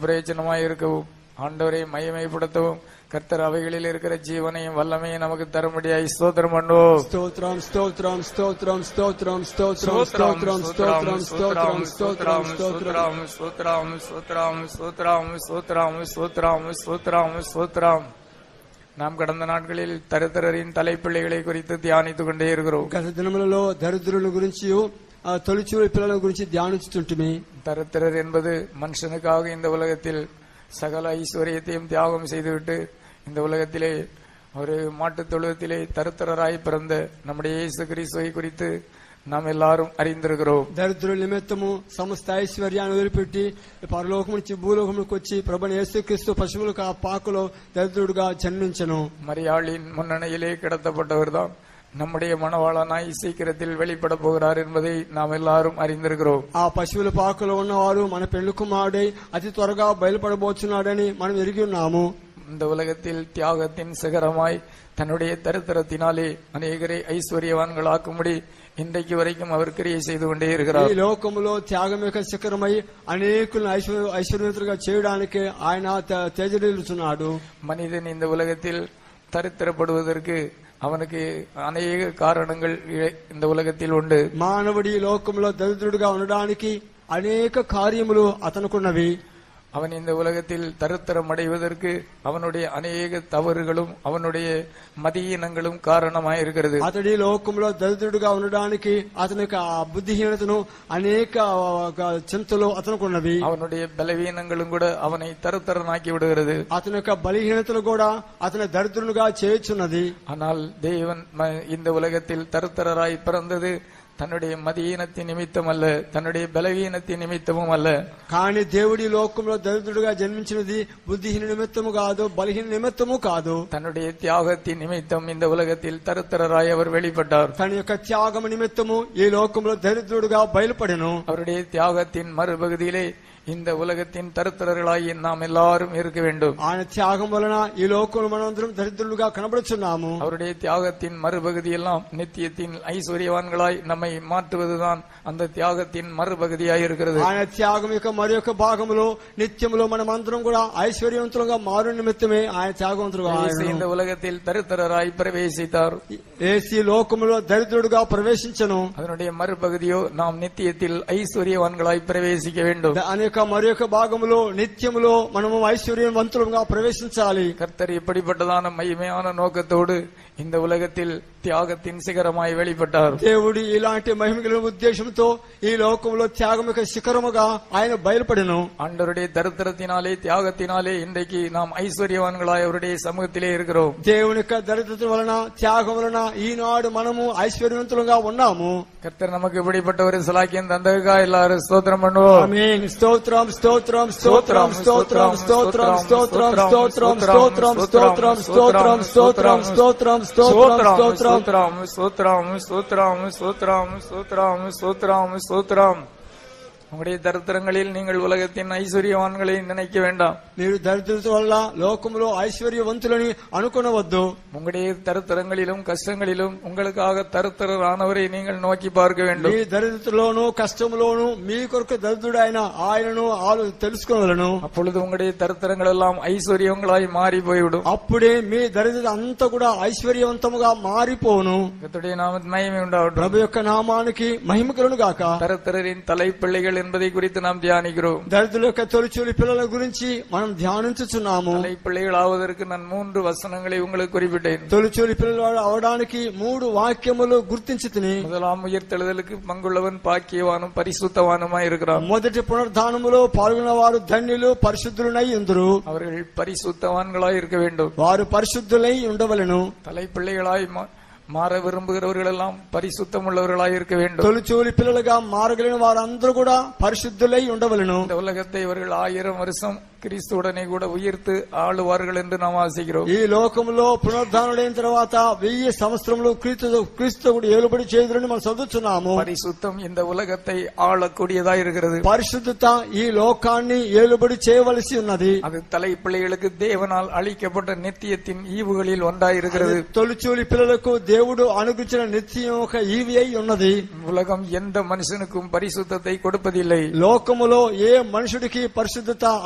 பிரயோஜனமாய் இருக்கவும் ஆண்டவரை மகிமைப்படுத்தவும் கர்த்தர் அவைகளில் இருக்கிற ஜீவனையும் வல்லமையும் நமக்கு தரும்படியாய் ஸ்தோத்திரம் பண்ணுவோம் స్తోత్రం స్తోత్రం స్తోత్రం స్తోత్రం స్తోత్రం స్తోత్రం స్తోత్రం స్తోత్రం స్తోత్రం స్తోత్రం சூத்ராம் சூத்ராம் சூத்ராம் சூத்ராம் சூத்ராம் சூத்ராம் சூத்ராம் நாம் கடந்த நாட்களில் தருத்தரின் தலைப்பிள்ளைகளை குறித்து தியானித்துக் கொண்டே இருக்கிறோம் గత దినములలో దరిద్రుల గురించి ఆ తొలిచూరి పిల్లల గురించి ధ్యానిస్తుంటిమి தரித்திரர் என்பது மனுஷனுக்காக இந்த உலகத்தில் சகல ஐஸ்வர்யத்தையும் தியாகம் செய்துவிட்டு இந்த உலகத்திலே ஒரு மாட்டுத் தொழுவத்திலே தருத்திரராய் பிறந்த நம்முடைய இயேசு கிறிஸ்துவை குறித்து நாம் எல்லாரும் அறிந்திருக்கிறோம் దరిద్రుల నిమిత్తము సమస్త ఐశ్వర్యాన్ని వదిలిపెట్టి పరలోకం నుంచి భూలోకములకు వచ్చి ప్రభుని యేసుక్రీస్తు పశువులకు ఆ పాకలో దరిద్రుడుగా జన్మించను மரியாளின் முன்னணியிலே கிடத்தப்பட்டவர்தான் நம்முடைய மணவாளனாய் சீக்கிரத்தில் வெளிப்பட போகிறார் என்பதை நாம் எல்லாரும் அறிந்திருக்கிறோம் ఆ పశువుల పాకలో ఉన్నవారు మన పెళ్లి కుమారుడై అతి త్వరగా బయలుపడబోతున్నాడని మనం ఎరిగి ఉన్నాము இந்த உலகத்தில் தியாகத்தின் சிகரமாய் தன்னுடைய தரித்திரத்தினாலே அநேகரை ஐஸ்வர்யவான்களாக்கும்படி இன்றைக்கு வரைக்கும் அவர் கிரியை செய்து கொண்டே ఈ இருக்கிறார் లోకములో త్యాగం యొక్క శిఖరమై అనేకులను ఐశ్వర్య ఐశ్వర్యవంతులుగా చేయడానికి ఆయన తే- తేజరిల్లుచున్నాడు மனிதன் இந்த உலகத்தில் தரித்திரப்படுவதற்கு அவனுக்கு அநேக காரணங்கள் இ- இந்த உலகத்தில் உண்டு మానవుడి ఈ లోకంలో దరిద్రుడిగా ఉండడానికి అనేక కార్యములు అతనుకున్నవి அவன் இந்த உலகத்தில் தரித்திரம் அடைவதற்கு அவனுடைய அநேக தவறுகளும் அவனுடைய மதியீனங்களும் காரணமாயிருக்கிறது అతడి ఈ లోకంలో దరిద్రుడిగా ఉండడానికి అతని యొక్క ఆ బుద్ధిహీనతను అనేక ఆ, చింతలు అతనుకున్నవి அவனுடைய பலவீனங்களும் கூட அவனை தருத்தரனாக்கி விடுகிறது అతని యొక్క బలహీనతలు కూడా అతని దరిద్రునిగా చేయుచున్నది ஆனால் தேவன் ம- இந்த உலகத்தில் தருத்தரராய் பிறந்தது தன்னுடைய மதியீனத்தின் நிமித்தம் அல்ல தன்னுடைய பலவீனத்தின் நிமித்தமும் அல்ல కానీ దేవుడి లోకంలో దరిద్రుడిగా జన్మించినది బుద్ధిహీన నిమిత్తము కాదు బలహీన నిమిత్తము కాదు தன்னுடைய தியாகத்தின் நிமித்தம் இந்த உலகத்தில் தருத்தரராய் அவர் வெளிப்பட்டார் తన యొక్క త్యాగము నిమిత్తము ఈ లోకంలో దరిద్రుడుగా బయలుపడెను அவருடைய தியாகத்தின் மறுபகுதியிலே இந்த உலகத்தின் தருத்தரர்களாய் நாம் எல்லாரும் இருக்க வேண்டும் ఆయన త్యాగం వలన ఈ లోకంలో మనందరం దరిద్రులుగా కనబడుచున్నాము அவருடைய தியாகத்தின் மறுபகுதியெல்லாம் நித்தியத்தின் ஐஸ்வர்யவான்களாய் நம்மை மாற்றுவதுதான் அந்த தியாகத்தின் மறுபகுதியாய் இருக்கிறது ఆయన త్యాగం యొక్క మరి యొక్క భాగములో నిత్యములో మనం అందరం కూడా ఐశ్వర్యవంతులుగా మారు నిమిత్తమే ఆయన త్యాగవంతులుగా இயேசு இந்த உலகத்தில் தருத்தரராய் பிரவேசித்தார் ఏసీ లోకములో దరిద్రుడుగా ప్రవేశించను அதனுடைய மறுபகுதியோ நாம் நித்தியத்தில் ஐஸ்வர்யவான்களாய் பிரவேசிக்க வேண்டும் దాని యొక్క మరి యొక్క భాగములో నిత్యములో మనము ఐశ్వర్యవంతులుగా ప్రవేశించాలి கர்த்தர் இப்படிப்பட்டதான மகிமையான நோக்கத்தோடு இந்த உலகத்தில் தியாகத்தின் சிகரமாய் வெளிப்பட்டார் దేవుడు ఇలాంటి మహిమగల ఉద్దేశంతో ఈ లోకంలో త్యాగం యొక్క శిఖరముగా ఆయన బయలుపడెను ஆண்டவருடைய தரித்திரத்தினாலே தியாகத்தினாலே இன்றைக்கு நாம் ஐஸ்வர்யவான்களாய் அவருடைய சமூகத்திலே இருக்கிறோம் దేవుని యొక్క దరిద్రత వలన త్యాగం వలన ఈనాడు మనము ఐశ్వర్యవంతులుగా ఉన్నాము கர்த்தர் நமக்கு இப்படிப்பட்ட ஒரு சிலாக்கியம் தந்ததுக்கா எல்லாரும் ஸ்தோத்திரம் பண்ணுவோம் ఆమేన్ స్తోత్రం స్తోత్రం స్తోత్రం స్తోత్రం స్తోత్రం స్తోత్రం స్తోత్రం స్తోత్రం స్తోత్రం స్తోత్రం స్తోత్రం స్తోత్రం స్తోత్రం స్తోత్రం சூத்ராம் சூத்ராம் சூத்ராம் சூத்ராம் சூத்ராம் சூத்ராம் சூத்ராம் உங்களுடைய தரித்திரங்களில் நீங்கள் உலகத்தின் ஐஸ்வர்யவான்களை நினைக்க வேண்டாம் మీరు దరిద్రత వల్ల లోకంలో ఐశ్వర్యవంతులని అనుకునవద్దు உங்களுடைய தரித்திரங்களிலும் கஷ்டங்களிலும் உங்களுக்காக தருத்திரரானவரை நீங்கள் நோக்கி பார்க்க మీ வேண்டும் దరిద్రతలోను కష్టములోను మీ కొరకు దరిద్రుడైన ఆయనను ఆలో తెలుసుకోగలను அப்பொழுது உங்களுடைய தரித்திரங்கள் எல்லாம் ஐஸ்வர்யங்களாய் மாறி போய்விடும் అప్పుడే మీ దరిద్రత అంతా కూడా ఐశ్వర్యవంతముగా మారిపోను கர்த்தருடைய நாமத்து மகிமை உண்டாகட்டும் ప్రభు యొక్క నామానికి మహిమ కలుగును గాక தருத்திரரின் தலைப்பிள்ளைகள் என்பதை குறித்து நாம் தியானிக்கிறோம் దరిద్రుల యొక్క తొలిచూలి పిల్లల గురించి మనం ధ్యానించుచున్నాము தலைப்பிள்ளைகள் ஆவதற்கு நான் மூன்று வசனங்களை உங்களுக்கு குறிப்பிட்டேன் తొలిచూలి పిల్లలు అవడానికి మూడు వాక్యములు గుర్తించి తిని முதலாம் உயிர்த்தெழுதலுக்கு பங்குள்ளவன் பாக்கியவானும் பரிசுத்தவானுமாய் இருக்கிறான் మొదటి పునరుద్ధానములో పాల్గొన్న వారు ధన్యులు పరిశుద్ధులనై ఉందరు அவர்கள் பரிசுத்தவான்களாய் இருக்க வேண்டும் వారు పరిశుద్ధులై ఉండవలను தலைப்பிள்ளைகளாய் மா- மாற விரும்புகிறவர்கள் எல்லாம் பரிசுத்தம் உள்ளவர்களாய் இருக்க வேண்டும் తొలిచూలి పిల్లలుగా మారగలిగిన వారందరూ కూడా పరిశుద్ధులై ఉండవలను இந்த உலகத்தை இவர்கள் ஆயிரம் வருஷம் கிறிஸ்துவுடனே கூட உயிர்த்து ஆளுவார்கள் என்று நாம் ஆசிக்கிறோம் ఈ లోకంలో పునరుద్ధానుడైన తర్వాత వెయ్యి సంవత్సరములు క్రీస్తు క్రీస్తు కూడా ఏలుబడి చేయదురని మనం చదువుతున్నాము பரிசுத்தம் இந்த உலகத்தை ஆளக்கூடியதாய் இருக்கிறது పరిశుద్ధత ఈ లోకాన్ని ఏలుబడి చేయవలసి ఉన్నది அது தலைப்பிள்ளைகளுக்கு தேவனால் அளிக்கப்பட்ட நித்தியத்தின் ஈவுகளில் ஒன்றாய் இருக்கிறது తొలిచూలి పిల్లలకు దేవుడు అనుగ్రహించిన నిత్యం ఒక ఈవి అయి ఉన్నది உலகம் எந்த மனுஷனுக்கும் பரிசுத்தத்தை கொடுப்பதில்லை లోకములో ఏ మనుషుడికి పరిశుద్ధత అనుగ్రహింప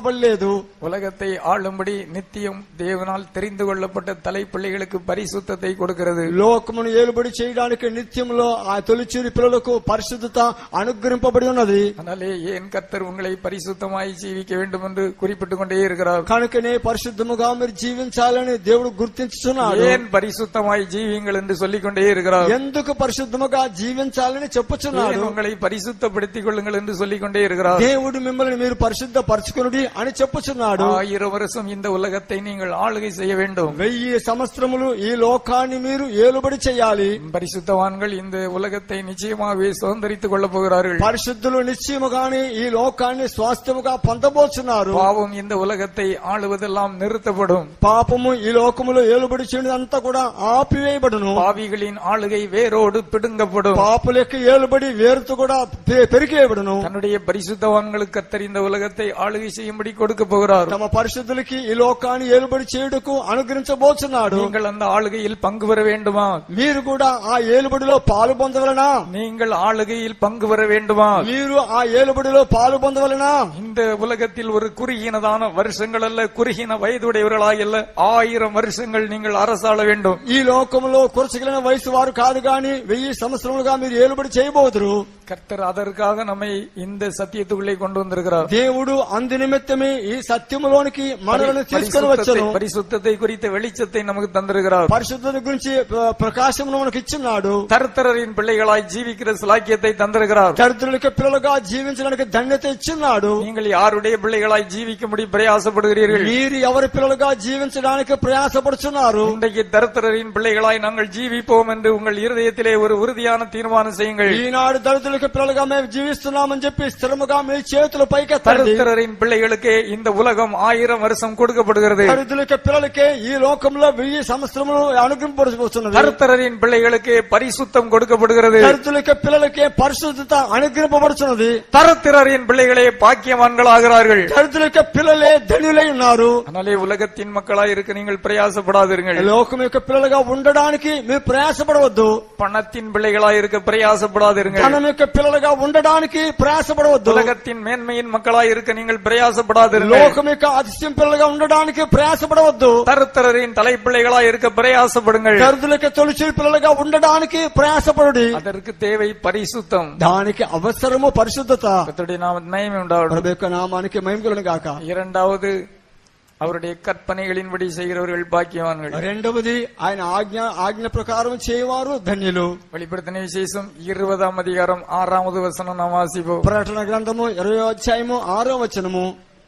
ఇవ్వబడలేదు உலகத்தை ஆளும்படி நித்தியம் தேவனால் தெரிந்து கொள்ளப்பட்ட தலைப்பிள்ளைகளுக்கு பரிசுத்தத்தை கொடுக்கிறது లోకమును ఏలుబడి చేయడానికి నిత్యంలో ఆ తొలిచూరి పిల్లలకు పరిశుద్ధత అనుగ్రహింపబడి ఉన్నది அதனாலே ஏன் கர்த்தர் உங்களை பரிசுத்தமாய் ஜீவிக்க வேண்டும் என்று குறிப்பிட்டுக் கொண்டே இருக்கிறார் కనుకనే పరిశుద్ధముగా మీరు జీవించాలని దేవుడు గుర్తించుతున్నాడు ஏன் பரிசுத்தமாய் ஜீவிங்கள் என்று சொல்லிக் கொண்டே இருக்கிறார் ఎందుకు పరిశుద్ధముగా జీవించాలని చెప్పుచున్నాడు ஏன் உங்களை பரிசுத்தப்படுத்திக் கொள்ளுங்கள் என்று சொல்லிக் கொண்டே இருக்கிறார் దేవుడు మిమ్మల్ని మీరు పరిశుద్ధ పరచుకునుడి అని చెప్పుచున్నాడు ஆயிரம் வருஷம் இந்த உலகத்தை நீங்கள் ஆளுகை செய்ய வேண்டும் వెయ్యి సంవత్సరములు ఈ లోకాన్ని మీరు ఏలుబడి చేయాలి பரிசுத்தவான்கள் இந்த உலகத்தை நிச்சயமாகவே சுதந்திரித்துக் கொள்ளப் போகிறார்கள் పరిశుద్ధులు నిశ్చయముగానే ఈ లోకాన్ని స్వాస్థ్యముగా పొందబోచున్నారు பாவம் இந்த உலகத்தை ஆளுவதெல்லாம் நிறுத்தப்படும் పాపము ఈ లోకములో ఏలుబడి చేయడంతా కూడా ఆపివేయబడును பாவிகளின் ஆளுகை வேரோடு பிடுங்கப்படும் పాపుల యొక్క ఏలుబడి వేరుతో కూడా పె- పెరిగేయబడును தன்னுடைய பரிசுத்தவான்களுக்கு கர்த்தர் இந்த உலகத்தை ஆளுகை செய்யும்படி கொடுக்க போகிறார் తమ పరిశుద్ధులకి ఈ లోకాన్ని ఏలుబడి చేయుటకు అనుగ్రహించబోచున్నాడు நீங்கள் அந்த ஆளுகையில் பங்கு பெற வேண்டுமா మీరు కూడా ఆ ఏలుబడిలో పాలు పొందవలనా நீங்கள் ஆளுகையில் பங்கு பெற வேண்டுமா మీరు ఆ ఏలుబడిలో పాలు పొందవలనా இந்த உலகத்தில் ஒரு குறுகினதான வருஷங்கள் அல்ல குறுகின வயதுடையவர்களாய் அல்ல ஆயிரம் வருஷங்கள் நீங்கள் அரசாள வேண்டும் ఈ లోకంలో కురచగలిగిన వయసు వారు కాదు గాని వెయ్యి సంవత్సరములుగా మీరు ఏలుబడి చేయబోదురు கர்த்தர் அதற்காக நம்மை இந்த சத்தியத்துக்குள்ளே கொண்டு வந்திருக்கிறார் దేవుడు అందు నిమిత్తమే ఈ సత్యములోనికి మనలను తీసుకొని பரிசுத்தத்தை వచ్చను பரிசுத்தத்தை குறித்த வெளிச்சத்தை நமக்கு தந்திருக்கிறார் పరిశుద్ధత గురించి ప్ర- ప్రకాశమును మనకు ఇచ్చున్నాడు தருத்தரின் பிள்ளைகளாய் ஜீவிக்கிற சிலாக்கியத்தை தந்திருக்கிறார் దరిద్రులకి పిల్లలుగా జీవించడానికి ధన్యత ఇచ్చున్నాడు நீங்கள் யாருடைய பிள்ளைகளாய் ஜீவிக்கும்படி பிரயாசப்படுகிறீர்கள் మీరు ఎవరి పిల్లలుగా జీవించడానికి ప్రయాసపడుచున్నారు இன்றைக்கு தருத்தரின் பிள்ளைகளாய் நாங்கள் ஜீவிப்போம் என்று உங்கள் இருதயத்திலே ஒரு உறுதியான தீர்மானம் செய்யுங்கள் ఈనాడు దళితులకి పిల్లలుగా మేము జీవిస్తున్నామని చెప్పి స్థిరముగా మీ చేతులు పైకెత్తండి தருத்தரின் பிள்ளைகளுக்கே இந்த உலகம் ஆயிரம் வருஷம் கொடுக்கப்படுகிறது దరిద్రులకి పిల్లలకే ఈ లోకంలో వెయ్యి సంవత్సరములు అనుగ్రహింపబడుతున్నది தருத்தரின் பிள்ளைகளுக்கே பரிசுத்தம் கொடுக்கப்படுகிறது దరిద్రులకి పిల్లలకే పరిశుద్ధత అనుగ్రహింపబడుతున్నది தரத்திரரின் பிள்ளைகளே பாக்கியவான்களாகிறார்கள் దరిద్రులకి పిల్లలే ధన్యులై ఉన్నారు அதனாலே உலகத்தின் மக்களாய் இருக்க நீங்கள் பிரயாசப்படாதீர்கள் లోకం యొక్క పిల్లలుగా ఉండడానికి మీరు ప్రయాసపడవద్దు பணத்தின் பிள்ளைகளாய் இருக்க பிரயாசப்படாதீர்கள் ధనం యొక్క పిల్లలుగా ఉండడానికి ప్రయాసపడవద్దు உலகத்தின் மேன்மையின் மக்களாய் இருக்க நீங்கள் பிரயாசப்படாதீர்கள் లోకం యొక్క అతిశయం పిల్లలుగా ఉండడానికి ప్రయాసపడవద్దు தருத்தரின் தலைப்பிள்ளைகளாய் இருக்க பிரயாசப்படுங்கள் దరిద్రులకి తొలిచి పిల్లలుగా ఉండడానికి ప్రయాసపడుడి அதற்கு தேவை பரிசுத்தம் దానికి అవసరము పరిశుద్ధత கர்த்தருடைய நாம மகிமை உண்டாவட்டும் ప్రభు యొక్క నామానికి మహిమలను గాక இரண்டாவது அவருடைய கற்பனைகளின்படி செய்கிறவர்கள் பாக்கியவான்கள் రెండవది ఆయన ఆజ్ఞ ఆజ్ఞ ప్రకారం చేయవారు ధన్యులు வெளிப்படுத்தின விசேஷம் இருபதாம் அதிகாரம் ஆறாவது வசனம் நாம் வாசிப்போம் ప్రకటన గ్రంథము ఇరవై అధ్యాయము ఆరో వచనము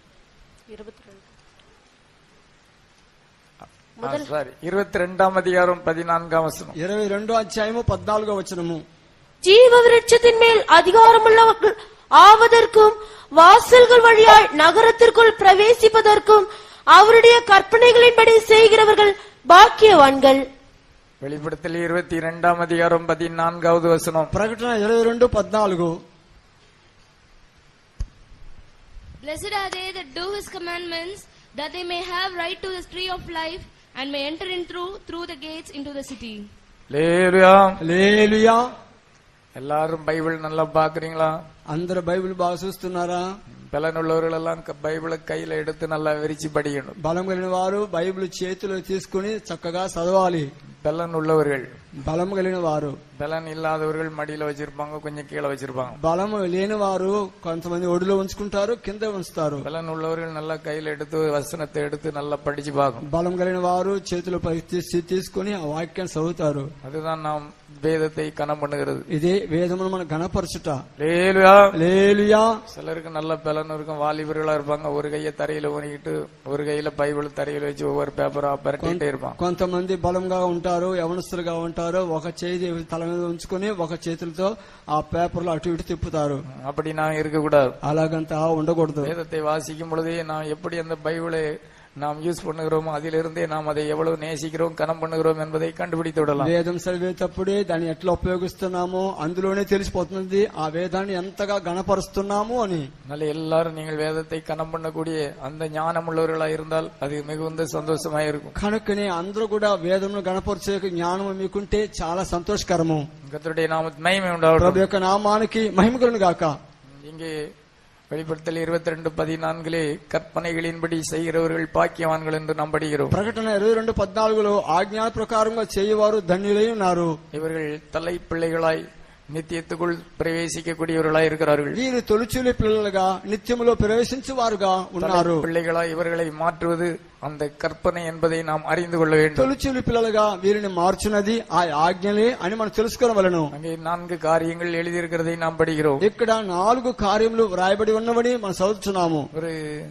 சாரி இருபத்தி ரெண்டாம் அதிகாரம் பதினான்காம் வசனம் ఇరవై రెండో అధ్యాయము పద్నాలుగో వచనము ஜீவ விருட்சத்தின் மேல் அதிகாரமுள்ளவர்கள் ஆவதற்கும் வாசல்கள் வழியாய் நகரத்திற்குள் பிரவேசிப்பதற்கும் அவருடைய கற்பனைகளின்படி செய்கிறவர்கள் பாக்கியவான்கள் வெளிப்படுத்தல் இருபத்தி இரண்டாம் அதிகாரம் பதினான்காவது வசனம் ప్రకటన ఇరవై రెండు పద్నాలుగు Blessed are they that do his commandments, that they may have right to the tree of life, and may enter in through through the gates into the city. லேலுயா లేలుయా எல்லாரும் பைபிள் நல்லா பாக்குறீங்களா అందరు బైబిల్ బాగా చూస్తున్నారా பலனுள்ளவர்கள் எல்லாம் க- பைபிளை கையில எடுத்து நல்லா விரிச்சு படிக்கணும் బలం కలిగిన వారు బైబిల్ చేతిలో తీసుకుని చక్కగా చదవాలి பலன் உள்ளவர்கள் బలం కలిగిన వారు பலன் இல்லாதவர்கள் மடியில வச்சிருப்பாங்க கொஞ்சம் கீழே வச்சிருப்பாங்க బలం లేని వారు కొంతమంది ఒడిలో ఉంచుకుంటారు కింద ఉంచుతారు பலன் உள்ளவர்கள் நல்லா கையில எடுத்து வசனத்தை எடுத்து நல்லா படிச்சு பார்க்கணும் బలం కలిగిన వారు చేతిలో పై తీసి తీసుకుని ఆ వాక్యాన్ని చదువుతారు அதுதான் நாம் வேதத்தை கனம் பண்ணுகிறது ఇదే వేదమును మన గణపరచుట லேலுயா లేలుయా சிலருக்கு நல்ல பலன் இருக்கும் வாலிபர்களா இருப்பாங்க ஒரு கையை தரையில ஊனிக்கிட்டு ஒரு கையில பைபிள் தரையில வச்சு ஒவ்வொரு பேப்பரா பரட்டிட்டே இருப்பான் కొంతమంది బలంగా ఉంటారు యవనస్తులుగా ఉంటారు ఒక చేతి తల మీద ఉంచుకుని ఒక చేతులతో ఆ పేపర్లు అటు ఇటు తిప్పుతారు அப்படி நான் இருக்கக்கூடாது అలాగంతా ఉండకూడదు வேதத்தை வாசிக்கும் பொழுதே நாம் எப்படி அந்த பைபிளை நாம் யூஸ் பண்ணுகிறோமோ அதிலிருந்தே நாம் அதை எவ்வளவு நேசிக்கிறோம் கனம் பண்ணுகிறோம் என்பதை கண்டுபிடித்து விடலாம் వేదం చదివేటప్పుడే దాన్ని ఎట్లా ఉపయోగిస్తున్నామో అందులోనే తెలిసిపోతుంది ఆ వేదాన్ని ఎంతగా గణపరుస్తున్నాము అని அதனால எல்லாரும் நீங்கள் வேதத்தை கனம் பண்ணக்கூடிய அந்த ஞானம் உள்ளவர்களா இருந்தால் அது மிகுந்த சந்தோஷமா இருக்கும் కనుకనే అందరూ కూడా వేదమును గణపరిచే జ్ఞానం మీకుంటే చాలా సంతోషకరము கர்த்தருடைய நாம மகிமை ప్రభు உண்டாகட்டும் యొక్క నామానికి మహిమకులను గాక இங்கே வெளிப்படுத்தல் இருபத்தி ரெண்டு பதினான்கிலே கற்பனைகளின்படி செய்கிறவர்கள் பாக்கியவான்கள் என்று நாம் படிக்கிறோம் ప్రకటన ఇరవై రెండు పద్నాలుగులో ఆజ్ఞా ప్రకారంగా చేయవారు ధన్యులై ఉన్నారు இவர்கள் தலை பிள்ளைகளாய் நித்தியத்துக்குள் பிரவேசிக்கக்கூடியவர்களாய் இருக்கிறார்கள் వీరు తొలిచూలి పిల్లలుగా నిత్యములో ప్రవేశించువారుగా ఉన్నారు பிள்ளைகளாய் இவர்களை மாற்றுவது அந்த கற்பனை என்பதை நாம் அறிந்து கொள்ள வேண்டும் తొలిచూలి పిల్లలుగా వీరిని మార్చున్నది ఆ ఆజ్ఞలే అని మనం తెలుసుకోవలను அங்கே நான்கு காரியங்கள் எழுதியிருக்கிறதை நாம் படிக்கிறோம் ఇక్కడ నాలుగు కార్యములు వ్రాయబడి ఉన్నవని మనం చదువుతున్నాము ஒரு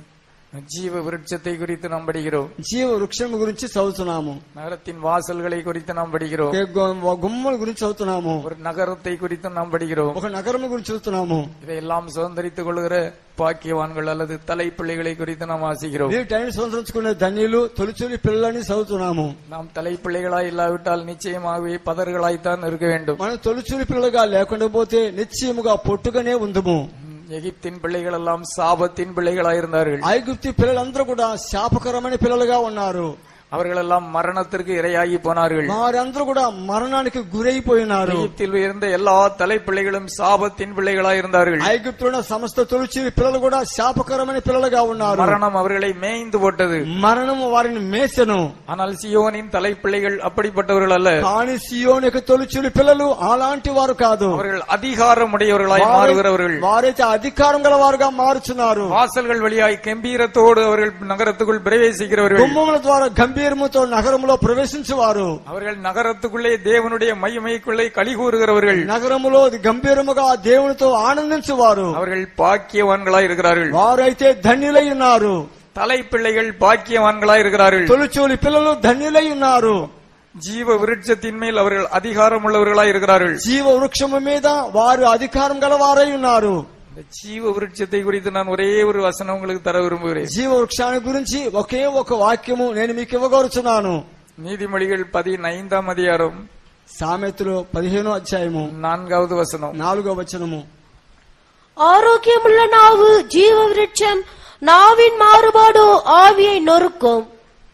ஜீவ விருட்சத்தை குறித்து நாம் படிக்கிறோம் జీవ వృక్షం గురించి చదువుతున్నాము நகரத்தின் வாசல்களை குறித்து நாம் படிக்கிறோம் ఏ గు- గుమ్మల గురించి చదువుతున్నాము ஒரு நகரத்தை குறித்து நாம் படிக்கிறோம் ఒక నగరం గురించి చదువుతున్నాము இதையெல்லாம் சுதந்திரித்துக் கொள்கிற பாக்கியவான்கள் அல்லது தலை பிள்ளைகளை குறித்து நாம் வாசிக்கிறோம் వీటైన స్వతంత్రించుకునే ధన్యులు తొలిచూలి పిల్లలని చదువుతున్నాము நாம் தலை பிள்ளைகளாய் இல்லாவிட்டால் நிச்சயமாகவே பதர்களாய்த்தான் இருக்க வேண்டும் మనం తొలిచూలి పిల్లలుగా లేకుండా పోతే నిశ్చయముగా పొట్టుగానే ఉందము எகிப்தின் பிள்ளைகள் எல்லாம் சாபத்தின் பிள்ளைகளாய் இருந்தார்கள் ఐగుప్తి పిల్లలందరూ కూడా శాపకరమైన పిల్లలుగా ఉన్నారు அவர்களெல்லாம் மரணத்திற்கு இரையாகி போனார்கள் వారందరూ కూడా మరణానికి గురైపోయినారు எகிப்தில் இருந்த எல்லா தலை பிள்ளைகளும் சாபத்தின் பிள்ளைகளாய் இருந்தார்கள் ఐగుప్తులో ఉన్న సమస్త తొలిచి పిల్లలు కూడా శాపకరమైన పిల్లలుగా ఉన్నారు மரணம் அவர்களை மேய்ந்து போட்டது మరణము వారిని మేసెను ஆனால் சியோனின் தலை பிள்ளைகள் அப்படிப்பட்டவர்கள் அல்ல కానీ సియోన్ యొక్క తొలిచులి పిల్లలు అలాంటి వారు కాదు அவர்கள் அதிகாரம் உடையவர்களாய் மாறுகிறவர்கள் వారైతే అధికారం గల వారుగా మారుచున్నారు வாசல்கள் வழியாய் கம்பீரத்தோடு அவர்கள் நகரத்துக்குள் பிரவேசிக்கிறவர்கள் గుమ్మముల ద్వారా గంభీరముతో నగరములో ప్రవేశించువారు அவர்கள் நகரத்துக்குள்ளே தேவனுடைய மையமைக்குள்ளே களி கூறுகிறவர்கள் నగరములో గంభీరముగా దేవునితో ఆనందించువారు அவர்கள் பாக்கியவான்களாய் இருக்கிறார்கள் వారైతే ధన్యులై ఉన్నారు தலை பிள்ளைகள் பாக்கியவான்களாய் இருக்கிறார்கள் తొలిచూలి పిల్లలు ధన్యులై ఉన్నారు ஜீவ விருட்சத்தின் மேல் அவர்கள் அதிகாரம் உள்ளவர்களாய் இருக்கிறார்கள் జీవ వృక్షము మీద వారు అధికారం గలవారై ఉన్నారు இந்த ஜீவ விருட்சத்தை குறித்து நான் ஒரே ஒரு வசனம் உங்களுக்கு தர விரும்புகிறேன் జీవ వృక్షాన్ని గురించి ఒకే ఒక వాక్యము నేను మీకు ఇవ్వగోరుచున్నాను நீதிமொழிகள் பதினைந்தாம் அதிகாரம் సామెతలు పదిహేనో అధ్యాయము நான்காவது வசனம் నాలుగో వచనము ஆரோக்கியமுள்ள நாவு ஜீவ விருட்சம் நாவின் மாறுபாடோ ஆவியை நொறுக்கும்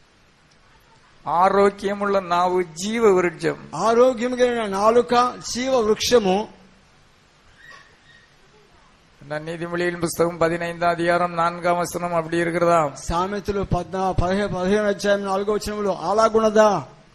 ஆரோக்கியமுள்ள நாவு ஜீவ விருட்சம் ఆరోగ్యం కలిగిన నాలుక జీవ వృక్షము இந்த நீதிமொழியின் புஸ்தகம் பதினைந்தாம் அதிகாரம் நான்காம் வசனம் அப்படி இருக்கிறதா సామెతలు పద్నా పదిహేను పదిహేను అధ్యాయం నాలుగో వచనములు అలాగున్నదా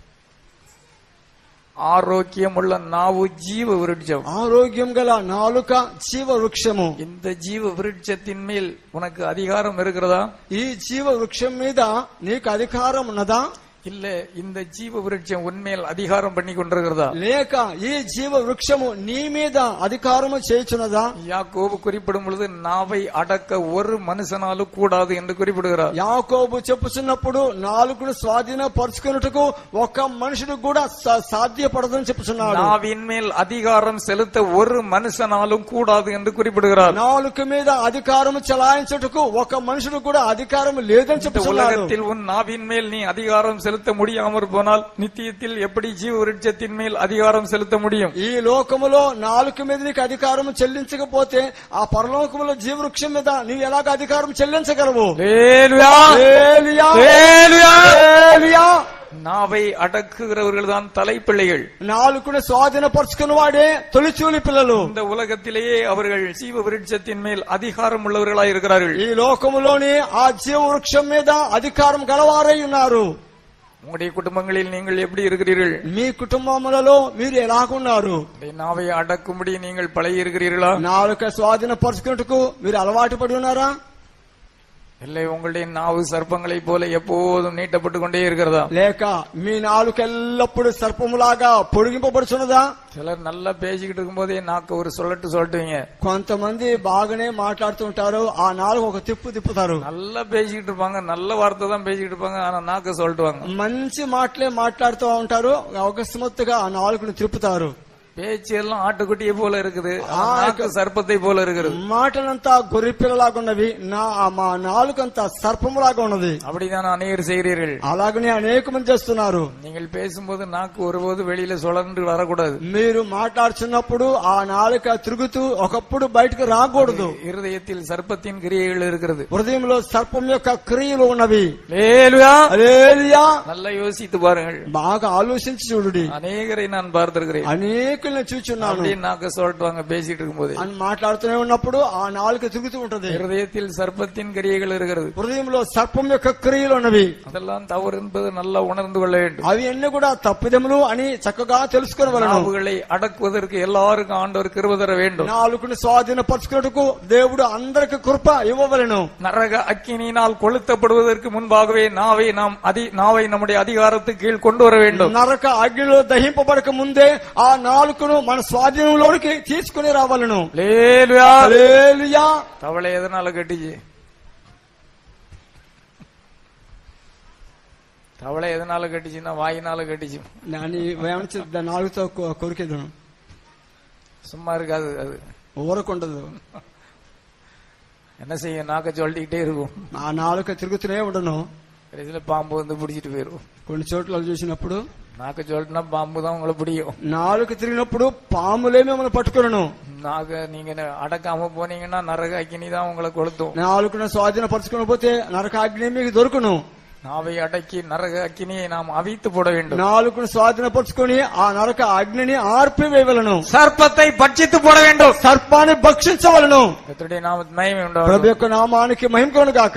ஆரோக்கியமுள்ள நாவு ஜீவ விருட்சம் ఆరోగ్యం గల నాలుక జీవ వృక్షము இந்த ஜீவ விருட்சத்தின் மேல் உனக்கு அதிகாரம் இருக்கிறதா ఈ జీవ వృక్షం మీద నీకు అధికారం ఉన్నదా இல்ல இந்த ஜீவ விருட்சம் உன்மேல் அதிகாரம் பண்ணி கொண்டிருக்கிறதா లేక ఈ జీవ వృక్షము నీ మీద అధికారము చేయుచున్నదా யாக்கோபு குறிப்பிடும் பொழுது நாவை அடக்க ஒரு மனுஷனாலும் கூடாது என்று குறிப்பிடுகிறார் యాకోబు చెప్పుచున్నప్పుడు నాలుగును స్వాధీనపరుచుకున్నట్టుకు ఒక్క మనుషుడు కూడా సా- సాధ్యపడదని చెప్పుచున్నాడు நாவின் மேல் அதிகாரம் செலுத்த ஒரு மனுஷனாலும் கூடாது என்று குறிப்பிடுகிறார் నాలుక మీద అధికారము చలాయించుటకు ఒక మనుషుడు కూడా అధికారం లేదని இந்த చెప్పుచున్నాడు உலகத்தில் உன் நாவின் மேல் நீ அதிகாரம் செலுத்த முடியாமற் போனால் நித்தியத்தில் எப்படி ஜீவ விருட்சத்தின் மேல் அதிகாரம் செலுத்த முடியும் ఈ లోకములో నాలుక మీద నీకు అధికారం చెల్లించకపోతే ఆ పరలోకములో జీవవృక్షం మీద నీవు ఎలాగ అధికారం చెల్లించగలవు ஹல்லேலூயா! హల్లెలూయా! ஹல்லேலూயா! హల్లెలూయా! நாவை அடக்குகிறவர்கள் தான் தலைப்பிள்ளைகள் నాలుకను స్వాధీనపరుచుకున్న వాడే తొలిచూలి పిల్లలు இந்த உலகத்திலேயே அவர்கள் ஜீவ விருட்சத்தின் மேல் அதிகாரம் உள்ளவர்களாய் இருக்கிறார்கள் ఈ లోకములోని ఆ జీవ వృక్షం మీద అధికారం గలవారై ఉన్నారు உங்களுடைய குடும்பங்களில் நீங்கள் எப்படி இருக்கிறீர்கள் మీ కుటుంబములలో మీరు ఎలాగున్నారు உங்களுடைய நாவை அடக்கும்படி நீங்கள் பழகி இருக்கிறீர்களா నాలుక స్వాధీనపరుచుకున్నట్టుకు మీరు అలవాటు పడి ఉన్నారా இல்லை உங்களுடைய நாவு சர்ப்பங்களை போல எப்போதும் நீட்டப்பட்டு கொண்டே இருக்கிறதா లేక మీ నాలుక ఎల్లప్పుడూ సర్పములాగా పొడిగింపబడుచున్నదా சிலர் நல்லா பேசிக்கிட்டு இருக்கும்போதே நாக்கு ஒரு சொல்லட்டு சொல்லட்டுவீங்க కొంతమంది బాగానే మాట్లాడుతూ ఉంటారు ఆ నాలుగు ఒక తిప్పు తిప్పుతారు நல்லா பேசிக்கிட்டு இருப்பாங்க நல்ல வார்த்தை தான் பேசிக்கிட்டு இருப்பாங்க ஆனா நாக்க சொல்லிட்டுவாங்க మంచి మాటలే మాట్లాడుతూ ఉంటారు అకస్మాత్తుగా ఆ నాలుగును తిప్పుతారు பேச்சு எல்லாம் ஆட்டுக்குட்டியை போல இருக்குது ஆனா நாக்கு சர்ப்பத்தை போல இருக்கிறது మాటలంతా గొర్రె పిల్లలాగున్నవి నా మా నాలుకంతా సర్పములాగా ఉన్నది அப்படிதான் அநேகர் செய்கிறீர்கள் అలాగనే అనేక మంది చేస్తున్నారు நீங்கள் பேசும்போது நாக்கு ஒருபோது வெளியில சுழன்று வரக்கூடாது మీరు మాట్లాడుతున్నప్పుడు ఆ నాలుక తిరుగుతూ ఒకప్పుడు బయటకు రాకూడదు இருதயத்தில் சர்ப்பத்தின் கிரியைகள் இருக்கிறது హృదయంలో సర్పం యొక్క క్రియలు ఉన్నవి லேலுயா! హల్లెలూయా! நல்லா யோசித்து பாருங்கள் బాగా ఆలోచించి చూడుడి அநேகரை நான் பார்த்திருக்கிறேன் అనేక ఎన్నికలను చూచున్నాను அப்படின்னு நாக்க சொல்லிட்டுவாங்க பேசிட்டு இருக்கும்போது అని మాట్లాడుతూనే ఉన్నప్పుడు ఆ నాలుక తిరుగుతూ ఉంటది இருதயத்தில் சர்ப்பத்தின் கிரியைகள் இருக்கிறது హృదయంలో సర్పం యొక్క క్రియలు ఉన్నవి அதெல்லாம் தவறு என்பது நல்லா உணர்ந்து கொள்ள வேண்டும் అవి అన్ని కూడా తప్పిదములు అని చక్కగా తెలుసుకునవలను நாவுகளை அடக்குவதற்கு எல்லாருக்கும் ஆண்டவர் கிருப தர வேண்டும் నాలుగుని స్వాధీనపరచుకున్నట్టుకు దేవుడు అందరికి కృప ఇవ్వవలను நரக அக்கினியினால் கொளுத்தப்படுவதற்கு முன்பாகவே நாவை நாம் அதி நாவை நம்முடைய அதிகாரத்துக்கு கீழ் கொண்டு வர வேண்டும் నరక అగ్నిలో దహింపబడక ముందే ఆ నాలుకను మన స్వాధీనంలోనికి తీసుకుని రావాలను லேலுயா. హల్లెలూయా. தவளை எதனால கட்டிச்சு தவளை எதனால கட்டிச்சுன்னா வாயினால கட்டிச்சு దాన్ని వేమని దాని నాలుగుతో కొ- కొరికేదను சும்மா இருக்காது அது ఊరకుండదు என்ன செய்யும் நாக்க சொல்லிக்கிட்டே இருக்கும் ఆ నాలుక తిరుగుతూనే ఉండను கடைசியில பாம்பு வந்து பிடிச்சிட்டு போயிரும் కొన్ని చోట్ల చూసినప్పుడు நாக்க சொல்லிட்டுனா பாம்பு தான் உங்களை பிடிக்கும் నాలుక తిరిగినప్పుడు పాములే మిమ్మల్ని పట్టుకులను நாக்க நீங்க அடக்காம போனீங்கன்னா நரக அக்கினி தான் உங்களை கொளுத்தும் నాలుకను స్వాధీనపరచుకుని పోతే నరక అగ్ని మీకు దొరుకును நாவை அடக்கி நரக அக்கினியை நாம் அவித்து போட வேண்டும் నాలుకను స్వాధీనపరచుకొని ఆ నరక అగ్నిని ఆర్పివేయవలను சர்ப்பத்தை பட்சித்து போட வேண்டும் సర్పాన్ని భక్షించవలను கர்த்தருடைய நாமத்து மகிமை ప్రభు உண்டாகும் యొక్క నామానికి మహిమకొను గాక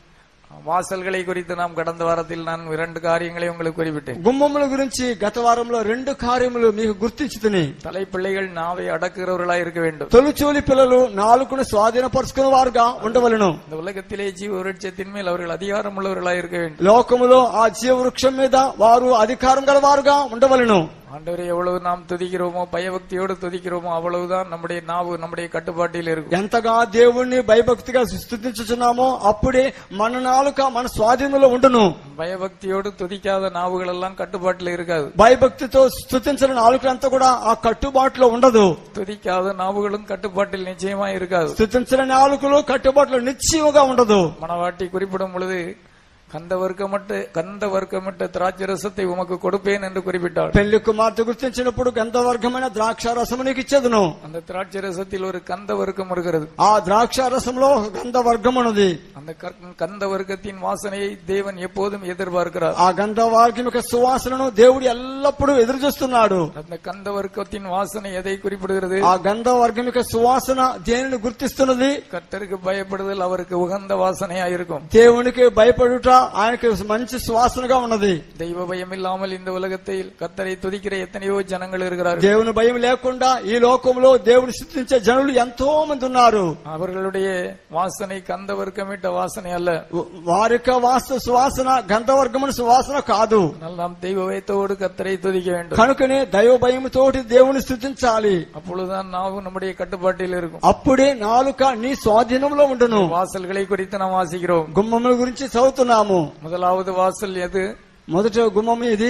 வாசல்களை குறித்து நாம் கடந்த வாரத்தில் நான் இரண்டு காரியங்களை உங்களுக்கு குறிப்பிட்டேன் గుమ్మముల గురించి గత వారంలో రెండు కార్యములు మీకు గుర్తించి తిని தலைப்பிள்ளைகள் நாவை அடக்குகிறவர்களாய் இருக்க வேண்டும் తొలిచూలి పిల్లలు నాలుగును స్వాధీనపరుచుకున్న వారుగా ఉండవలను இந்த உலகத்திலே ஜீவ விருட்சத்தின் மேல் அவர்கள் அதிகாரம் உள்ளவர்களாய் இருக்க வேண்டும் లోకములో ఆ జీవ వృక్షం మీద వారు అధికారం గల వారుగా ఉండవలను ஆண்டவரை எவ்வளவு நாம் துதிக்கிறோமோ பயபக்தியோடு துதிக்கிறோமோ அவ்வளவுதான் நம்முடைய நாவு நம்முடைய கட்டுப்பாட்டில் இருக்கும் ఎంతగా దేవుణ్ణి భయభక్తిగా స్థుతించుచున్నామో అప్పుడే మన నాలుక మన స్వాధీనంలో ఉండును பயபக்தியோடு துதிக்காத நாவுகள் எல்லாம் கட்டுப்பாட்டில் இருக்காது భయభక్తితో స్థుతించిన నాలుకలంతా కూడా ఆ కట్టుబాటులో ఉండదు துதிக்காத நாவுகளும் கட்டுப்பாட்டில் நிச்சயமா இருக்காது స్థుతించిన నాలుకలు కట్టుబాటులో నిశ్చయముగా ఉండదు மணவாட்டி குறிப்பிடும் பொழுது கந்த வர்க்கமட்டு கந்த வர்க்கமட்ட திராட்சை ரசத்தை உமக்கு கொடுப்பேன் என்று குறிப்பிட்டாள் పెళ్లి కుమార్తె గుర్తించినప్పుడు గంధవర్గమైన ద్రాక్ష రసము నీకు ఇచ్చేదను அந்த திராட்சை ரசத்தில் ஒரு கந்த வர்க்கம் இருக்கிறது ఆ ద్రాక్ష రసంలో గంధవర్గం ఉన్నది அந்த கற்க- கந்த வர்க்கத்தின் வாசனையை தேவன் எப்போதும் எதிர்பார்க்கிறார் ఆ గంధవర్గం యొక్క సువాసనను దేవుడు ఎల్లప్పుడూ ఎదురు చూస్తున్నాడు அந்த கந்த வர்க்கத்தின் வாசனை எதை குறிப்பிடுகிறது ఆ గంధవర్గం యొక్క సువాసన దేనిని గుర్తిస్తున్నది கர்த்தருக்கு பயப்படுதல் அவருக்கு உகந்த வாசனையா இருக்கும் దేవునికి భయపడుట ఆయనకి మంచి సువాసనగా ఉన్నది தெய்வ பயம் இல்லாமல் இந்த உலகத்தில் கர்த்தரை துதிக்கிற எத்தனையோ ஜனங்கள் இருக்கிறார்கள் దేవుని భయం లేకుండా ఈ లోకంలో దేవుని స్థుతించే జనులు ఎంతో మంది ఉన్నారు அவர்களுடைய வாசனை கந்த வர்க்கமிட்ட வாசனை அல்ல వారి యొక్క వాస సువాసన గంధవర్గమున సువాసన కాదు ஆனால் நாம் தெய்வ பயத்தோடு கர்த்தரை துதிக்க வேண்டும் కనుకనే దైవ భయముతోటి దేవుని స్థుతించాలి அப்பொழுதுதான் நாவும் நம்முடைய கட்டுப்பாட்டில் இருக்கும் అప్పుడే నాలుక నీ స్వాధీనంలో ఉండును வாசல்களை குறித்து நாம் வாசிக்கிறோம் గుమ్మముల గురించి చదువుతున్నాము முதலாவது வாசல் எது మొదట గుమ్మం ఇది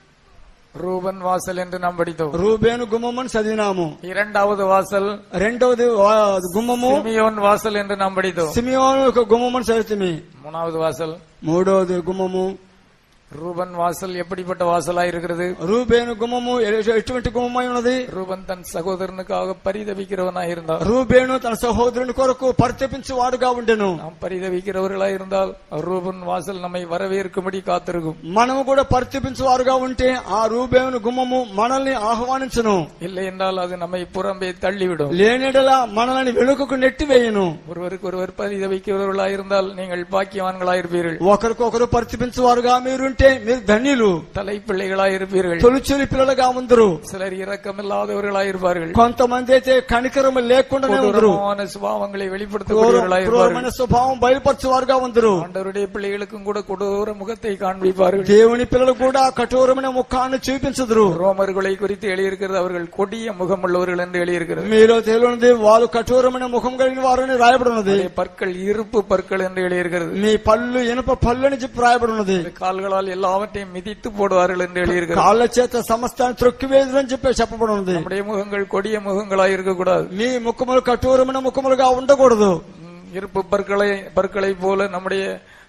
ரூபன் வாசல் என்று நாம் படித்தோம் రూబేను గుమ్మం అని చదివినాము இரண்டாவது வாசல் రెండవది వా- గుమ్మము சிமியோன் வாசல் என்று நாம் படித்தோம் సిమియోను యొక్క గుమ్మం అని చదువుతుంది மூணாவது வாசல் మూడవది గుమ్మము ரூபன் வாசல் எப்படிப்பட்ட வாசலா இருக்கிறது రూబేను గుమ్మము ఎ- ఎటువంటి గుమ్మమై ఉన్నది ரூபன் தன் சகோதரனுக்காக பரிதவிக்கிறவனா இருந்தால் రూబేను తన సహోదరుని కొరకు పరితపించి వాడుగా ఉండెను நாம் பரிதவிக்கிறவர்களா இருந்தால் ரூபன் வாசல் நம்மை வரவேற்கும்படி காத்திருக்கும் మనము కూడా పరితపించి వారుగా ఉంటే ఆ రూబేను గుమ్మము మనల్ని ఆహ్వానించును இல்லை என்றால் அது நம்மை புறம்பே தள்ளிவிடும் లేనిడలా మనల్ని వెనుకకు నెట్టివేయును ஒருவருக்கு ஒருவர் பரிதவிக்கிறவர்களா இருந்தால் நீங்கள் பாக்கியவான்களா இருப்பீர்கள் ఒకరికొకరు పరితపించి వారుగా మీరుంటే మీరు ధన్యులు தலைப்பிள்ளைகளா இருப்பீர்கள் తొలిచూలి పిల్లలుగా ఉందరు சிலர் இரக்கமில்லாதவர்களா இருப்பார்கள் కొంతమంది అయితే కనికరం లేకుండానే ఉందరు கொடூரமான சுபாவங்களை வெளிப்படுத்தக்கூடியவர்களா క్రూరమైన இருப்பார்கள் స్వభావం బయలుపరచువారుగా ఉందరు ஆண்டவருடைய பிள்ளைகளுக்கும் கூட கொடூர முகத்தை காண்பிப்பார்கள் దేవుని పిల్లలు కూడా కఠోరమైన ముఖాన్ని చూపించదురు ரோமர்களை குறித்து எழுதியிருக்கிறது அவர்கள் கொடிய முகம் உள்ளவர்கள் என்று எழுதியிருக்கிறது మీలో తెలియనిది వాళ్ళు కఠోరమైన ముఖం కలిగిన వారని రాయబడినది அவருடைய பற்கள் இருப்பு பற்கள் என்று எழுதியிருக்கிறது మీ పళ్ళు ఇనుప పళ్ళు అని చెప్పి రాయబడినది கால்களால் எல்லாவற்றையும் மிதித்து போடுவார்கள் என்று எழுதியிருக்கிறது కాళ్ళ చేత సమస్తాన్ని త్రొక్కివేదురు అని చెప్పి చెప్పబడినది நம்முடைய முகங்கள் கொடிய முகங்களாய் இருக்கக்கூடாது మీ ముఖములు కఠోరమైన ముఖములుగా ఉండకూడదు ம், இருப்பு பற்களை பற்களை போல நம்முடைய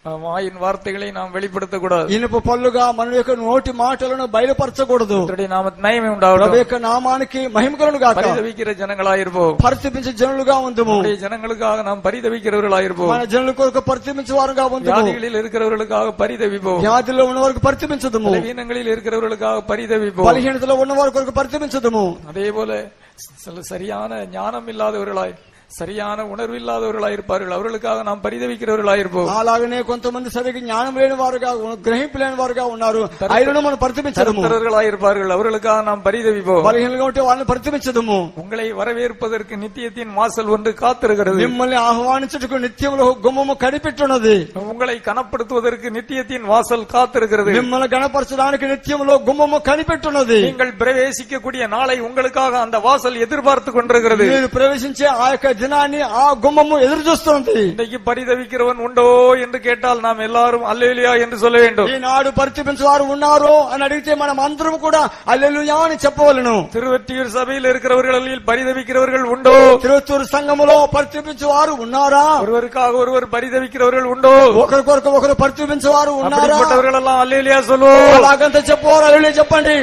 அஹ், வாயின் வார்த்தைகளை நாம் வெளிப்படுத்தக்கூடாது ఇనుప పళ్ళుగా మన యొక్క నోటి మాటలను బయలుపరచకూడదు கர்த்தருடைய நாம நயமே ప్రభు உண்டாகும் యొక్క నామానికి మహిమకలను గాక பரிதவிக்கிற ஜனங்களாயிருப்போம் పరితపించే జనులుగా ఉందము நம்முடைய ஜனங்களுக்காக நாம் பரிதவிக்கிறவர்களாயிருப்போம் మన జనుల కొరకు పరితపించే వారుగా ఉందము வியாதிகளில் இருக்கிறவர்களுக்காக பரிதவிப்போம் వ్యాధిలో ఉన్న వారికి పరితపించదము பலவீனங்களில் இருக்கிறவர்களுக்காக பரிதவிப்போம் బలహీనతలో ఉన్న వారి కొరకు పరితపించదము அதே போல சில சரியான ஞானம் இல்லாதவர்களாய் சரியான உணர்வு இல்லாதவர்களாய் இருப்பார்கள் அவர்களுக்காக நாம் பரிதவிக்கிறவர்களாயிருப்போம் అలాగనే కొంతమంది సరిగ్గా జ్ఞానం లేని వారుగా గ్రహింపు లేని వారుగా ఉన్నారు అయినను మనం పరితపించదము தருத்தரர்களாய் இருப்பார்கள் அவர்களுக்காக நாம் பரிதவிப்போம் బలహీనంగా ఉంటే వాళ్ళని పరితపించదము உங்களை வரவேற்பதற்கு நித்தியத்தின் வாசல் ஒன்று காத்திருக்கிறது మిమ్మల్ని ఆహ్వానించుటకు నిత్యములో గుమ్మము కనిపెట్టున్నది உங்களை கனப்படுத்துவதற்கு நித்தியத்தின் வாசல் காத்திருக்கிறது మిమ్మల్ని గణపరచడానికి నిత్యములో గుమ్మము కనిపెట్టున్నది நீங்கள் பிரவேசிக்கக்கூடிய நாளை உங்களுக்காக அந்த வாசல் எதிர்பார்த்து கொண்டிருக்கிறது మీరు ప్రవేశించే ఆ యొక్క దినాన్ని ఆ గుమ్మము ఎదురు చూస్తుంది இன்றைக்கு பரிதவிக்கிறவன் உண்டோ என்று கேட்டால் நாம் எல்லாரும் அல்லேலியா என்று சொல்ல வேண்டும் ఈనాడు పరితపించేవారు ఉన్నారు అని అడిగితే మనం అందరం కూడా అల్లెలుయా అని చెప్పవలను திருவற்றியூர் சபையில் இருக்கிறவர்களில் பரிதவிக்கிறவர்கள் உண்டோ తిరువత్తూరు సంఘములో పరితపించేవారు ఉన్నారా ஒருவருக்காக ஒருவர் பரிதவிக்கிறவர்கள் உண்டோ ఒకరి కొరకు ఒకరు పరితపించేవారు ఉన్నారా அப்படிப்பட்டவர்கள் எல்லாம் அல்லேலியா சொல்லுவோம் అలాగంత చెప్పవారు అల్లెలుయా చెప్పండి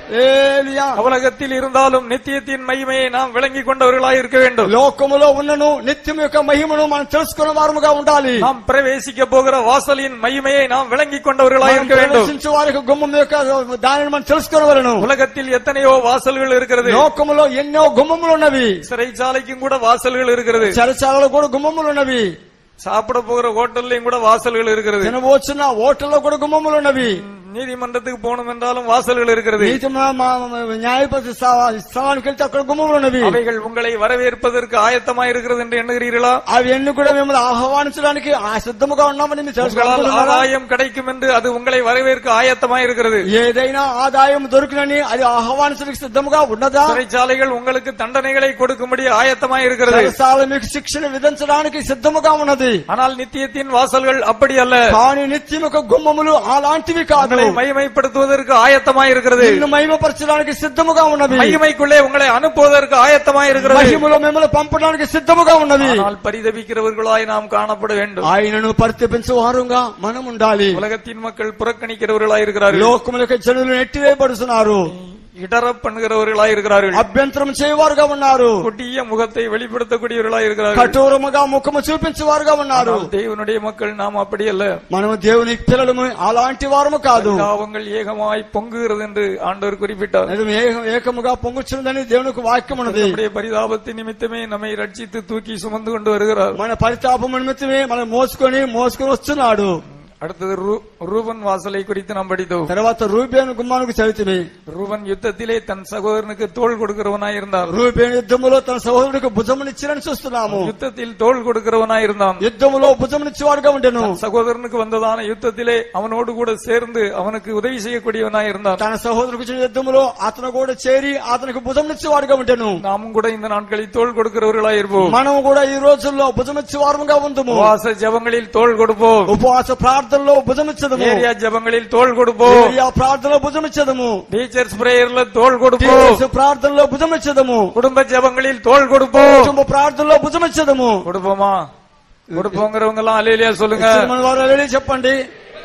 ఏలియా உலகத்தில் இருந்தாலும் நித்தியத்தின் மகிமையை நாம் விளங்கிக் கொண்டவர்களாய் இருக்க வேண்டும் లోకములో ఉన్నను నిత్యం యొక్క మహిమను మనం తెలుసుకున్న వారముగా ఉండాలి நாம் பிரவேசிக்க போகிற வாசலின் மகிமையை நாம் விளங்கிக் கொண்டவர்களாய் మనం இருக்க வேண்டும் ప్రవేశించే వారికి గుమ్మం యొక్క దానిని మనం తెలుసుకోవలను உலகத்தில் எத்தனையோ வாசல்கள் இருக்கிறது లోకములో ఎన్నో గుమ్మములు ఉన్నవి சிறைச்சாலைக்கும் கூட வாசல்கள் இருக்கிறது చరచాలలో కూడా గుమ్మములు ఉన్నవి சாப்பிட போகிற ஹோட்டல்லையும் கூட வாசல்கள் இருக்கிறது తినవచ్చున్న హోటల్లో కూడా గుమ్మములు ఉన్నవి நீதிமன்றத்துக்கு போகணும் என்றாலும் வாசல்கள் இருக்கிறது నీతి మా- మా- మా- న్యాయపతి స్థా- స్థానానికి వెళ్తే అక్కడ గుమ్మములు ఉన్నవి அவைகள் உங்களை வரவேற்பதற்கு ஆயத்தமாய் இருக்கிறது என்று எண்ணுகிறீர்களா అవి ఎన్ని కూడా మిమ్మల్ని ఆహ్వానించడానికి ఆ సిద్ధముగా ఉన్నామని మీరు உங்களால் తెలుసుకోవాలనుకుంటున్నారా? ஆதாயம் கிடைக்கும் என்று அது உங்களை வரவேற்க ஆயத்தமாய் இருக்கிறது ఏదైనా ఆదాయం దొరికినని అది ఆహ్వానించడానికి సిద్ధముగా ఉన్నదా சிறைச்சாலைகள் உங்களுக்கு தண்டனைகளை கொடுக்கும்படி ஆயத்தமாய் இருக்கிறது సరసాల మీకు శిక్షణ విధించడానికి సిద్ధముగా ఉన్నది ஆனால் நித்தியத்தின் வாசல்கள் அப்படி அல்ல కానీ నిత్యం యొక్క గుమ్మములు అలాంటివి కాదు உங்களை மகிமைப்படுத்துவதற்கு ஆயத்தமாய் இருக்கிறது నిన్ను మహిమపరచడానికి సిద్ధముగా ఉన్నవి மகிமைக்குள்ளே உங்களை அனுப்புவதற்கு ஆயத்தமாய் இருக்கிறது మహిమలో మిమ్మల్ని పంపడానికి సిద్ధముగా ఉన్నవి ஆனால் பரிதபிக்கிறவர்களாய் நாம் காணப்பட வேண்டும் ఆయనను పరితపించే వారుగా మనం ఉండాలి உலகத்தின் மக்கள் புறக்கணிக்கிறவர்களாய் இருக்கிறார்கள் లోకములకు జనులు నెట్టివేయబడుతున్నారు இடர பண்ணுகிறவர்களாய் இருக்கிறார்கள் అభ్యంతరం చేయవారుగా ఉన్నారు கொடிய முகத்தை வெளிப்படுத்தக்கூடியவர்களாய் இருக்கிறார்கள் కఠోరముగా ముఖము చూపించేవారుగా ఉన్నారు ஆனால் தேவனுடைய மக்கள் நாம் அப்படி அல்ல మనము దేవుని పిల్లలము అలాంటి వారము కాదు பாவங்கள் ஏகமாய் பொங்குகிறது என்று ஆண்டவர் குறிப்பிட்டார் అది ఏ- ఏకముగా పొంగుచున్నదని దేవునికి వాక్యం ఉన్నది நம்முடைய பரிதாபத்தின் நிமித்தமே நம்மை ரட்சித்து தூக்கி சுமந்து கொண்டு வருகிறார் మన పరితాపం నిమిత్తమే మనం మోసుకొని మోసుకొని వస్తున్నాడు அடுத்தது ரூ- ரூபன் வாசலை குறித்து நாம் படித்தோம் తర్వాత రూబేను గుమ్మానికి చదివితే ரூபன் யுத்தத்திலே தன் சகோதரனுக்கு தோள் கொடுக்கிறவனாய் இருந்தான் రూబేను యుద్ధములో తన సహోదరుడికి భుజమునిచ్చిరని చూస్తున్నాము யுத்தத்தில் தோள் கொடுக்கிறவனாய் இருந்தான் యుద్ధములో భుజమునిచ్చేవాడుగా ఉండెను தன் சகோதரனுக்கு வந்ததான யுத்தத்திலே அவனோடு கூட சேர்ந்து அவனுக்கு உதவி செய்யக்கூடியவனாய் இருந்தான் తన సహోదరుడికి వచ్చిన యుద్ధములో అతను కూడా చేరి అతనికి భుజమునిచ్చేవాడుగా ఉండెను நாமும் கூட இந்த நாட்களில் தோள் கொடுக்கிறவர்களாய் இருப்போம் మనం కూడా ఈ రోజుల్లో భుజమిచ్చే వారముగా ఉందము உபவாச ஜபங்களில் தோள் கொடுப்போம் ఉపవాస ప్రార్థనలో భుజమిచ్చదము ஏரியா ஜபங்களில் தோள் கொடுப்போம் ఏరియా ప్రార్థనలో భుజమిచ్చదము டீச்சர்ஸ் பிரேயர்ல தோள் கொடுப்போம் టీచర్స్ ప్రార్థనలో భుజమిచ్చదము குடும்ப ஜபங்களில் தோள் கொடுப்போம் కుటుంబ ప్రార్థనలో భుజమిచ్చదము கொடுப்போமா கொடுப்போங்கிறவங்க எல்லாம் அலையிலியா சொல்லுங்க మన వారు అలెలుయా చెప్పండి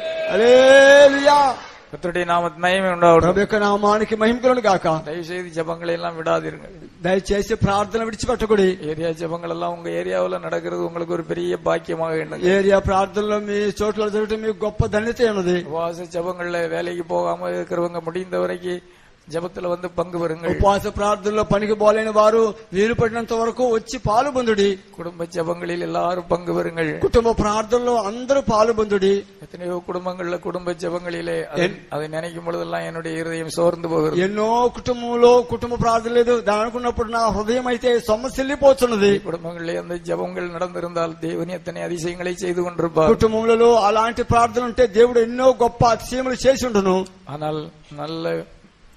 అలేలుయా கர்த்தருடைய நாமத்து மயமே உண்டாவட்டும் ప్రభు యొక్క నామానికి మహిమకులను గాక தயவு செய்து ஜபங்களை எல்லாம் விடாதீருங்க దయచేసి ప్రార్థన విడిచిపెట్టకుడి ஏரியா ஜபங்கள் எல்லாம் உங்க ஏரியாவுல நடக்கிறது உங்களுக்கு ஒரு பெரிய பாக்கியமாக எண்ணுங்க ఏరియా ప్రార్థనలో మీ చోట్ల జరగటం మీకు గొప్ప ధన్యత ఉన్నది உபவாச ஜபங்கள்ல வேலைக்கு போகாம இருக்கிறவங்க முடிந்த வரைக்கும் ஜபத்துல வந்து பங்கு பெறுங்கள் ఉపవాస ప్రార్థనలో పనికి పోలేని వారు వీలు పడినంత వరకు వచ్చి పాలు పొందుడి குடும்ப ஜபங்களில் எல்லாரும் பங்கு பெறுங்கள் కుటుంబ ప్రార్థనలో అందరూ పాలు పొందుడి எத்தனையோ குடும்பங்கள்ல குடும்ப ஜபங்களிலே அதை- அதை நினைக்கும் பொழுதெல்லாம் என்னுடைய இருதயம் சோர்ந்து போகிறது ఎన్నో కుటుంబంలో కుటుంబ ప్రార్థన లేదు దాని అనుకున్నప్పుడు నా హృదయం అయితే సొమ్మసిల్లిపోతున్నది குடும்பங்களிலே அந்த ஜபங்கள் நடந்திருந்தால் தேவன் எத்தனை அதிசயங்களை செய்து கொண்டிருப்பார் కుటుంబంలో అలాంటి ప్రార్థన ఉంటే దేవుడు ఎన్నో గొప్ప అతిశయములు చేసి ఉండును ஆனால் நல்ல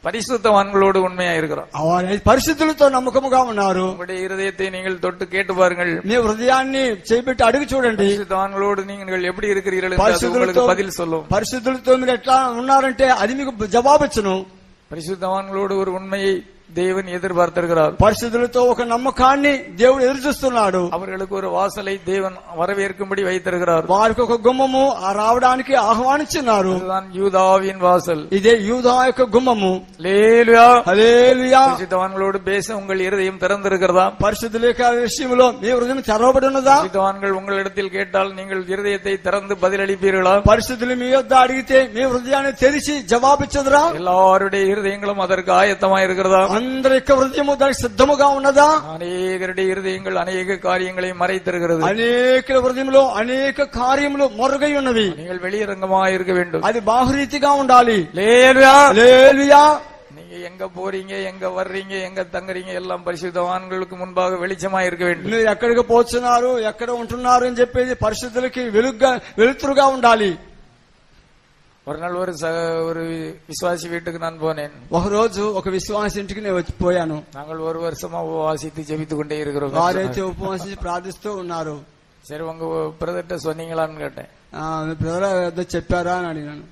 பரிசுத்தவான்களோடு உண்மையா இருக்கிறான் ఆయన పరిస్థితులతో నమ్మకముగా ఉన్నారు உங்களுடைய இருதயத்தை நீங்கள் தொட்டு கேட்டு பாருங்கள் మీ హృదయాన్ని చేపెట్టి అడుగు చూడండి பரிசுத்தவான்களோடு நீங்கள் எப்படி இருக்கிறீர்கள் என்று அது పరిశుద్ధులతో உங்களுக்கு பதில் சொல்லும் పరిశుద్ధులతో మీరు ఎట్లా ఉన్నారంటే అది మీకు జవాబిచ్చును பரிசுத்தவான்களோடு ஒரு உண்மையை தேவன் எதிர்பார்த்திருக்கிறார் పరిశుద్ధులతో ఒక నమ్మకాన్ని దేవుడు ఎదురు చూస్తున్నాడు அவர்களுக்கு ஒரு வாசலை தேவன் வரவேற்கும்படி வைத்திருக்கிறார் వారికి ఒక గుమ్మము ఆ రావడానికి ఆహ్వానించున్నారు அதுதான் யூதாவின் வாசல் ఇదే యూదా యొక్క గుమ్మము லேலுயா హల్లెలూయా பரிசுத்தவான்களோடு பேச உங்கள் இருதயம் திறந்திருக்கிறதா పరిశుద్ధుల యొక్క విషయంలో మీ హృదయం తెరవబడి ఉన్నదా பரிசுத்தவான்கள் உங்களிடத்தில் கேட்டால் நீங்கள் இருதயத்தை திறந்து பதிலளிப்பீர்களா పరిశుద్ధులు మీ యొద్ద అడిగితే మీ హృదయాన్ని తెరిచి జవాబిచ్చదురా எல்லாருடைய இருதயங்களும் அதற்கு ஆயத்தமா இருக்கிறதா అందరి యొక్క హృదయము దానికి సిద్ధముగా ఉన్నదా அநேகருடைய இருதயங்கள் அநேக காரியங்களை மறைத்திருக்கிறது అనేక హృదయంలో అనేక కార్యములు మొరగై ఉన్నవి நீங்கள் வெளியரங்கமா இருக்க வேண்டும் అది బాహురీతిగా ఉండాలి லேலுயா హల్లెలూయా நீங்க எங்க போறீங்க எங்க வர்றீங்க எங்க தங்குறீங்க எல்லாம் பரிசுத்தவான்களுக்கு முன்பாக வெளிச்சமா இருக்க வேண்டும் మీరు ఎక్కడికి పోతున్నారు ఎక్కడ ఉంటున్నారు అని చెప్పేది పరిశుద్ధులకి వెలుగుగా వెలుతురుగా ఉండాలి ஒரு நாள் ஒரு சக ஒரு விசுவாசி வீட்டுக்கு நான் போனேன் ఒక రోజు ఒక విశ్వాస ఇంటికి నేను వచ్చి పోయాను நாங்கள் ஒரு வருஷமா உபவாசித்து ஜெபித்து கொண்டே இருக்கிறோம் వారైతే ఉపవాసించి ప్రార్థిస్తూ ఉన్నారు சரி உங்க பிரதர்ட்ட சொன்னீங்களான்னு கேட்டேன் ఆ, మీ బ్రదర్ ఏదో చెప్పారా అని అడిగాను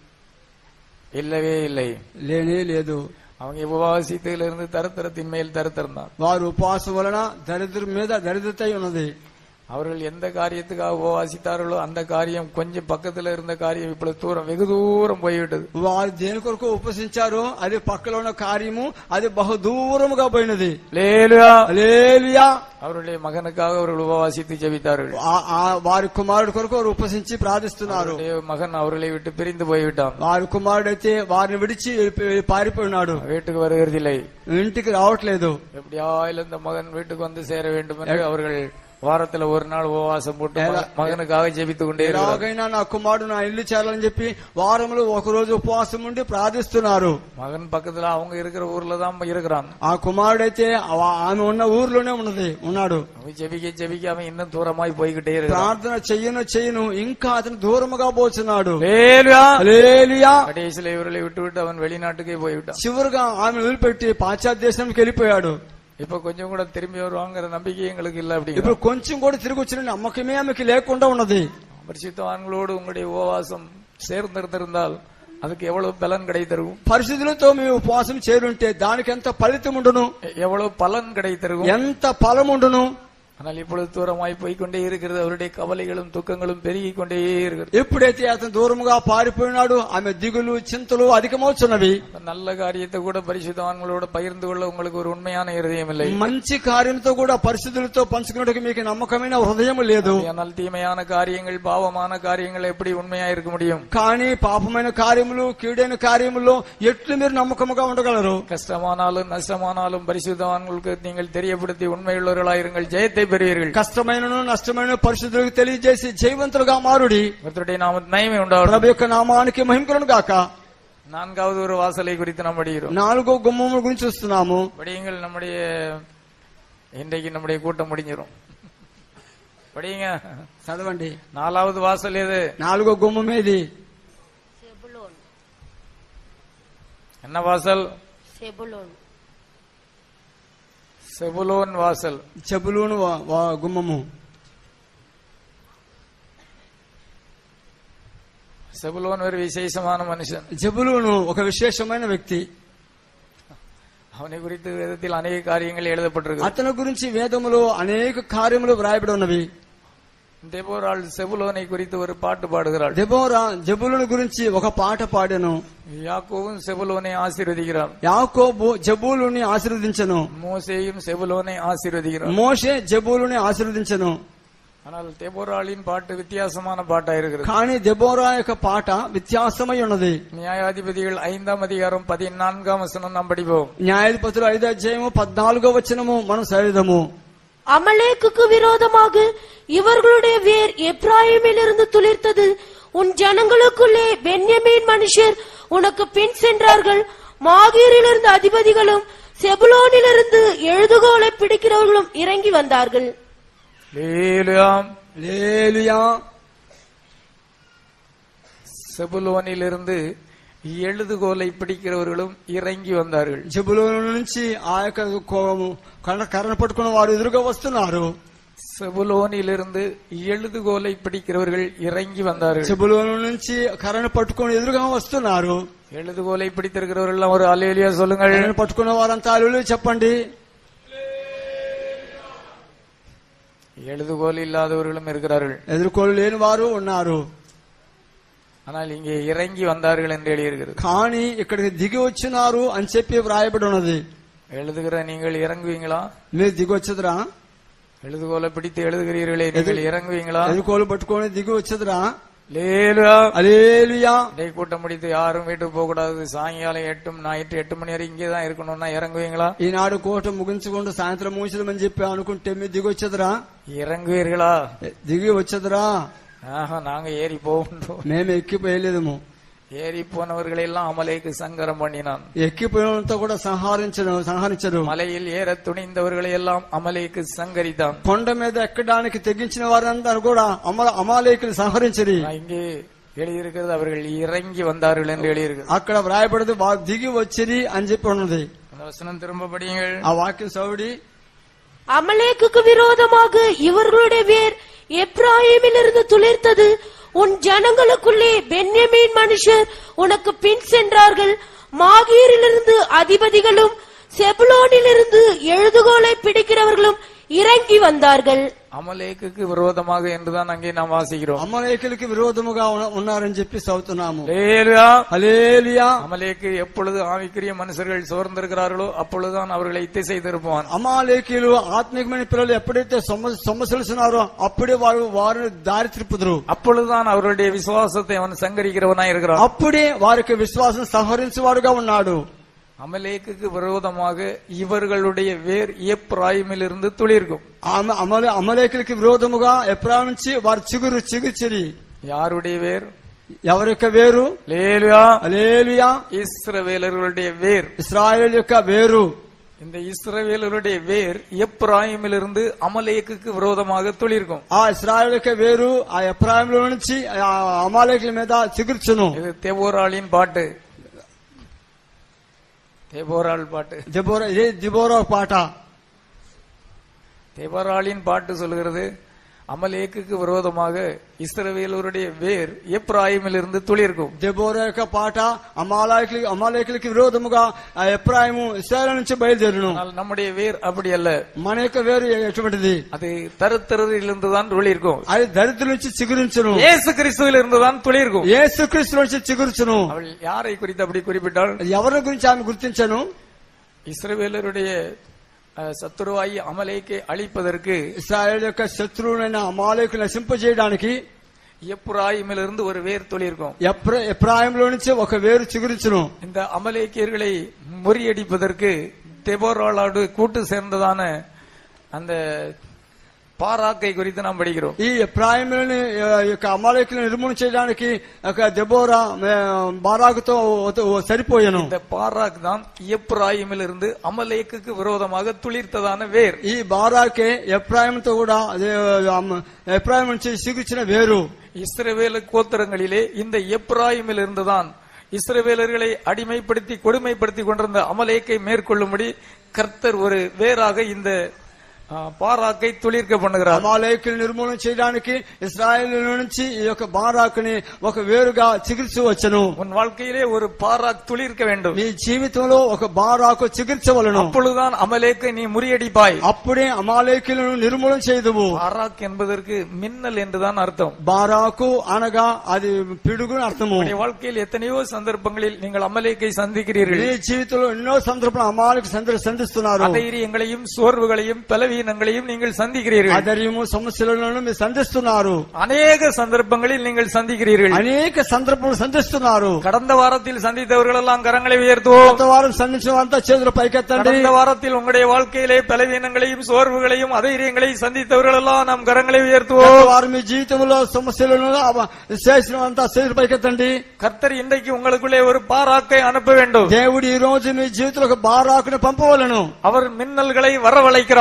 இல்லவே இல்லை లేనే లేదు அவங்க உபவாசித்ததுல இருந்து தருத்தரத்தின் மேல் தருத்தரம் தான் వారు ఉపవాసం వలన దరిద్రం మీద దరిద్రతై ఉన్నది அவர்கள் எந்த காரியத்துக்காக உபவாசித்தார்களோ அந்த காரியம் கொஞ்சம் பக்கத்துல இருந்த காரியம் இப்பொழுது தூரம் வெகு தூரம் போய்விட்டது వారు దేని కొరకు ఉపసించారు అది పక్కలో ఉన్న కార్యము అది బహు దూరముగా పోయినది லேலுயா హల్లెలూయా அவருடைய மகனுக்காக அவர்கள் உபவாசித்து ஜெபித்தார்கள் ఆ- ఆ వారి కుమారుడు కొరకు వారు ఉపసించి ప్రార్థిస్తున్నారు அவருடைய மகன் அவர்களை விட்டு பிரிந்து போய்விட்டான் వారి కుమారుడైతే వారిని విడిచి వెళ్ళిపోయి- పారిపోయినాడు வீட்டுக்கு வருகிறதில்லை ఇంటికి రావట్లేదు எப்படியாயிலும் இந்த மகன் வீட்டுக்கு வந்து சேர வேண்டும் என்று அவர்கள் வாரத்துல ஒரு நாள் உபவாசம் போட்டு மக- மகனுக்காக ஜெபித்துக் கொண்டே இருக்கிறார்கள் ఎలాగైనా నా కుమారుడు నా ఇల్లు చేరాలని చెప్పి వారంలో ఒక రోజు ఉపవాసం ఉండి ప్రార్థిస్తున్నారు மகன் பக்கத்துல அவங்க இருக்கிற ஊர்ல தான் இருக்கிறான் ఆ కుమారుడైతే ఆ- ఆమె ఉన్న ఊర్లోనే ఉన్నది ఉన్నాడు அவன் ஜெபிக்க ஜெபிக்க அவன் இன்னும் தూరமாய் போய்கிட்டே இருக்கிறான் ప్రార్థన చెయ్యను చెయ్యను ఇంకా అతను దూరముగా పోతున్నాడు லேலுயா. హల్లెలూయా கடைசியில இவர்களை விட்டு விட்டு அவன் வெளிநாட்டுக்கே போய்விட்டான் చివరిగా ఆమె వదిలిపెట్టి పాశ్చాత్య దేశానికి వెళ్ళిపోయాడు இப்ப கொஞ்சம் கூட திரும்பி வருவாங்கிற நம்பிக்கை எங்களுக்கு இல்ல ఇప్పుడు அப்படிங்கிற కొంచెం కూడా తిరిగి వచ్చిన నమ్మకమే ఆమెకి లేకుండా ఉన్నది பரிசுத்தவான்களோடு உங்களுடைய உபவாசம் சேர்ந்திருந்திருந்தால் அதுக்கு எவ்வளவு பலன் கிடைத்திருக்கும் పరిస్థితులతో మేము ఉపవాసం చేరుంటే దానికి ఎంత ఫలితం ఉండును எ- எவ்வளவு பலன் கிடைத்திருக்கும் ఎంత ఫలం ఉండును ஆனால் இப்பொழுது தூரமாய் போய்க்கொண்டே இருக்கிறது அவருடைய கவலைகளும் துக்கங்களும் பெருகிக் கொண்டே இருக்கிறது ఎప్పుడైతే అతను దూరముగా పారిపోయినాడు ఆమె దిగులు చింతలు అధికమవుతున్నవి அந்த நல்ல காரியத்தை கூட பரிசுத்தவான்களோட பகிர்ந்து கொள்ள உங்களுக்கு ஒரு உண்மையான இருதயம் இல்லை మంచి కార్యంతో కూడా పరిస్థితులతో పంచుకున్నట్టుకు మీకు నమ్మకమైన హృదయం లేదు ஆனால் தீமையான காரியங்கள் பாவமான காரியங்கள் எப்படி உண்மையா இருக்க முடியும் కానీ పాపమైన కార్యములు కీడైన కార్యములో ఎట్లు మీరు నమ్మకముగా ఉండగలరు கஷ்டமானாலும் நஷ்டமானாலும் பரிசுத்தவான்களுக்கு நீங்கள் தெரியப்படுத்தி உண்மையுள்ளவர்களாயிருங்கள் ஜெயத்தை பெறுவீர்கள் కష్టమైనను నష్టమైన పరిస్థితులకు తెలియజేసి జయవంతులుగా మారుడి கர்த்தருடைய நாம நயமே உண்டாகும் ప్రభు యొక్క నామానికి మహిమకలను గాక நான்காவது ஒரு வாசலை குறித்து நாம் படிக்கிறோம் నాలుగో గుమ్మముల గురించి చూస్తున్నాము படியுங்கள் நம்முடைய இன்றைக்கு நம்முடைய கூட்டம் முடிஞ்சிரும் படியுங்க చదవండి நாலாவது வாசல் எது నాలుగో గుమ్మం ఏది செபுலோன் என்ன வாசல் செபுலோன் செபுலோன் வாசல் చెబులోను వా- వా- గుమ్మము செபுலோன் ஒரு விசேஷமான மனுஷன் జబులును ఒక విశేషమైన వ్యక్తి அவனை குறித்து வேதத்தில் அநேக காரியங்கள் எழுதப்பட்டிருக்கு అతని గురించి వేదములో అనేక కార్యములు వ్రాయబడి ఉన్నవి தேபோராள் செபுலோனை குறித்து ஒரு பாட்டு பாடுகிறாள் దెబోరా జబులుని గురించి ఒక పాట పాడాను யாக்கோவும் செபுலோனை ஆசீர்வதிக்கிறான் యాకోబు జబూలుని ఆశీర్వదించను மோசேயும் செபுலோனை ஆசீர்வதிக்கிறான் మోషే జబూలుని ఆశీర్వదించను ஆனால் தேபோராளின் பாட்டு வித்தியாசமான பாட்டா இருக்கிறது కానీ దెబోరా యొక్క పాట వ్యత్యాసమై ఉన్నది நியாயாதிபதிகள் ஐந்தாம் அதிகாரம் பதினான்காம் வசனம் நாம் படிப்போம் న్యాయాధిపతులు ఐదో అధ్యాయము పద్నాలుగో వచనము మనం చదివిదము அமலேக்குக்கு விரோதமாக இவர்களுடைய வேர் எப்ராயிமிலிருந்து துளிர்த்தது உன் ஜனங்களுக்குள்ளே பென்யமீன் மனுஷர் உனக்கு பின் சென்றார்கள் மாகீரிலிருந்து அதிபதிகளும் செபுலோனிலிருந்து எழுதுகோலை பிடிக்கிறவர்களும் இறங்கி வந்தார்கள் லேலுயாம் లేలుయా செபுலோனிலிருந்து எழுதுகோலை பிடிக்கிறவர்களும் இறங்கி வந்தார்கள் జబులోను నుంచి ఆ యొక్క కో- కర్ర- కర్రను పట్టుకున్న వారు ఎదురుగా వస్తున్నారు செபுலோனிலிருந்து எழுதுகோலை பிடிக்கிறவர்கள் இறங்கி வந்தார்கள் చెబులోను నుంచి కర్రను పట్టుకొని ఎదురుగా వస్తున్నారు எழுதுகோலை பிடித்திருக்கிறவர்கள் ஒரு அலேலியா சொல்லுங்கள் కర్రను పట్టుకున్న వారంతా అల్లులు చెప్పండి எழுதுகோல் இல்லாதவர்களும் இருக்கிறார்கள் ఎదుర్కోలు లేని వారు ఉన్నారు ஆனால் இங்கே இறங்கி வந்தார்கள் என்று எழுதியிருக்கிறது కానీ ఇక్కడికి దిగి వచ్చినారు అని చెప్పి వ్రాయబడి ఉన్నది எழுதுகிற நீங்கள் இறங்குவீங்களா మీరు దిగి వచ్చదురా எழுதுகோலை பிடித்து எழுதுகிறீர்களே நீங்கள் இறங்குவீங்களா ఎదుర్కోలు పట్టుకొని దిగి వచ్చదురా லேலுயா అలేలుయా இடை கூட்டம் முடித்து யாரும் வீட்டுக்கு போக கூடாது சாயங்காலம் எட்டு நைட்டு எட்டு மணி வரை இங்கே தான் இருக்கணும்னா இறங்குவீங்களா ఈనాడు కోట ముగించుకుంటూ సాయంత్రం మూసిదమని చెప్పి అనుకుంటే మీరు దిగి వచ్చదురా இறங்குவீர்களா దిగి వచ్చదురా ஆஹா நாங்க ஏறி போகணும் మేము ఎక్కిపోయలేదము ஏறி போனவர்களை எல்லாம் அமலேக்கு சங்கரம் பண்ணினான் ఎక్కిపోయినంతా కూడా సంహరించరు సంహరించరు மலையில் ஏற துணிந்தவர்களை எல்லாம் அமலேக்கு சங்கரித்தான் కొండ మీద ఎక్కడానికి తెగించిన వారందరూ కూడా అమల అమాలేకులు సంహరించరి ஆனா, இங்கே எழுதியிருக்கிறது அவர்கள் இறங்கி வந்தார்கள் என்று எழுதியிருக்கிறது అక్కడ వ్రాయబడదు వారు దిగి వచ్చిరి అని చెప్పి ఉన్నది அந்த வசனம் திரும்ப படியுங்கள் ఆ వాక్యం సౌడి அமலேக்குக்கு விரோதமாக இவர்களுடைய வேர் எப்ராஹிமிலிருந்து துளிர்த்தது உன் ஜனங்களுக்குள்ளே பென்யமீன் மனுஷர் உனக்கு பின் சென்றார்கள் மாகீரிலிருந்து அதிபதிகளும் செபுலோனிலிருந்து எழுதுகோலை பிடிக்கிறவர்களும் இறங்கி வந்தார்கள் அமலேக்குக்கு விரோதமாக என்றுதான் அங்கே நாம் வாசிக்கிறோம் అమలేకులకి విరోధముగా ఉన్న- ఉన్నారని చెప్పి చదువుతున్నాము அல்லேலூயா. హలేలియా அமலேக்கு எப்பொழுது ஆவிக்குரிய மனுஷர்கள் சோர்ந்திருக்கிறார்களோ அப்பொழுதுதான் அவர்களை திசை திருப்புவான் అమాలేకీలు ఆత్మికమైన పిల్లలు ఎప్పుడైతే సొమ్మ సొమ్మసిలుస్తున్నారో అప్పుడే వారు వారిని దారి తిప్పుదురు அப்பொழுதுதான் அவருடைய விசுவாசத்தை அவன் சங்கரிக்கிறவனாய் இருக்கிறான் అప్పుడే వారికి విశ్వాసం సంహరించేవాడుగా ఉన్నాడు அமலேக்குக்கு விரோதமாக இவர்களுடைய வேர் எப்ராயிமிலிருந்து துளிர்க்கும் ఆమె అమల అమలేకులకి విరోధముగా ఎప్రా నుంచి వారి చిగురు చిగుచిరి யாருடைய வேர் ఎవరి యొక్క వేరు லேலுயா అలేలుయా இஸ்ரவேலர்களுடைய வேர் ఇస్రాయేల్ యొక్క వేరు இந்த இஸ்ரவேலருடைய வேர் எப்ராயிமிலிருந்து அமலேக்குக்கு விரோதமாக துளிர்க்கும் ఆ ఇస్రాయేల్ యొక్క వేరు ఆ ఎప్రాయంలో నుంచి ఆ అమాలేకుల మీద చిగుర్చును இது தெபோராளின் பாட்டு தெபோராள் பாட்டு దిబోరా ఇదే దిబోరా పాట தெபோராளின் பாட்டு சொல்கிறது அமலேக்குக்கு விரோதமாக இஸ்ரவேலருடைய வேர் எப்ராயிமிலிருந்து துளிர்க்கும் దెబోరా యొక్క పాట అమాలేకులకి అమాలేకులకి విరోధముగా ఆ ఎప్రాయము ఇస్రాయేల్ నుంచి బయలుదేరును ஆனால் நம்முடைய வேர் அப்படி அல்ல మన యొక్క వేరు ఎటువంటిది அது தருத்தரிலிருந்து தான் துளிர்க்கும் అది దరిద్ర నుంచి చిగురించును இயேசு கிறிஸ்துவிலிருந்து தான் துளிர்க்கும் ఏసుక్రీస్తు నుంచి చిగురుచును அவள் யாரை குறித்து அப்படி குறிப்பிட்டாள் అది ఎవరి గురించి ఆమె గుర్తించాను இஸ்ரவேலருடைய அஹ், சத்துருவாயி அமலேக்கை அழிப்பதற்கு ఇస్రాయేల్ యొక్క శత్రువులైన అమాలేకు నశింపజేయడానికి எப்ராயிமிலிருந்து ஒரு வேர் துளிர்க்கும் ఎప్ర- ఎప్రాయంలో నుంచి ఒక వేరు చిగురించును இந்த அமலேக்கியர்களை முறியடிப்பதற்கு தெபோராளோடு கூட்டு சேர்ந்ததான அந்த பாராக்கை குறித்து நாம் படிக்கிறோம் ఈ ఎప్రాయిములని ఆ, యొక్క అమాలేకులను నిర్మూలన చేయడానికి ఒక దెబోరా ఆ, బారాకుతో ఒ- ఒ- సరిపోయాను இந்த பாராக் தான் எப்ராயிமிலிருந்து அமலேக்குக்கு விரோதமாக துளிர்த்ததான வேர் ఈ బారాకే ఎప్రాయంతో కూడా అదే అమ్మ- ఎప్రాయం నుంచి సిగుచ్చిన వేరు இஸ்ரவேல கோத்திரங்களிலே இந்த எப்ராயிமிலிருந்து தான் இஸ்ரவேலர்களை அடிமைப்படுத்தி கொடுமைப்படுத்தி கொண்டிருந்த அமலேக்கை மேற்கொள்ளும்படி கர்த்தர் ஒரு வேறாக இந்த ஆ, பாராக்கை துளிர்க்க பண்ணுகிறார் అమాలేకులు నిర్మూలన చేయడానికి ఇస్రాయేల్ నుంచి ఈ యొక్క బారాకుని ఒక వేరుగా చికిత్స వచ్చను உன் வாழ்க்கையிலே ஒரு பாராக் துளிர்க்க வேண்டும் నీ జీవితంలో ఒక బారాకు చికిత్సవలను அப்பொழுதுதான் அமலேக்கை நீ முறியடிப்பாய் అప్పుడే అమాలేకులను నిర్మూలన చేయదువు பாராக் என்பதற்கு மின்னல் என்றுதான் அர்த்தம் బారాకు అనగా అది పిడుగుని అర్థము உன்னுடைய வாழ்க்கையில் எத்தனையோ சந்தர்ப்பங்களில் நீங்கள் அமலேக்கை சந்திக்கிறீர்கள் నీ జీవితంలో ఎన్నో సందర్భాలు అమాలకు సంధిస్తున్నారు அதைரியங்களையும் சோர்வுகளையும் பலவீனங்களையும் நீங்கள் சந்திக்கிறீர்கள் ఆధర్యము సమస్యలను మీరు సంధిస్తున్నారు அநேக சந்தர்ப்பங்களில் நீங்கள் சந்திக்கிறீர்கள் అనేక సందర్భాలు సంధిస్తున్నారు கடந்த வாரத்தில் சந்தித்தவர்கள் எல்லாம் கரங்களை உயர்த்துவோம் కొత్త వారం సంధించిన అంతా చేతులు పైకెత్తండి கடந்த வாரத்தில் உங்களுடைய வாழ்க்கையிலே பலவீனங்களையும் சோர்வுகளையும் அதைரியங்களையும் சந்தித்தவர்கள் எல்லாம் நாம் கரங்களை కొత్త உயர்த்துவோம் వారు మీ జీవితంలో సమస్యలను అవ- చేసిన అంతా చేతులు పైకెత్తండి கர்த்தர் இன்றைக்கு உங்களுக்குள்ளே ஒரு பாராக்கை அனுப்ப வேண்டும் దేవుడు ఈ రోజు మీ జీవితంలో ఒక బారాకుని పంపవలను அவர் மின்னல்களை வரவழைக்கிறார் వారు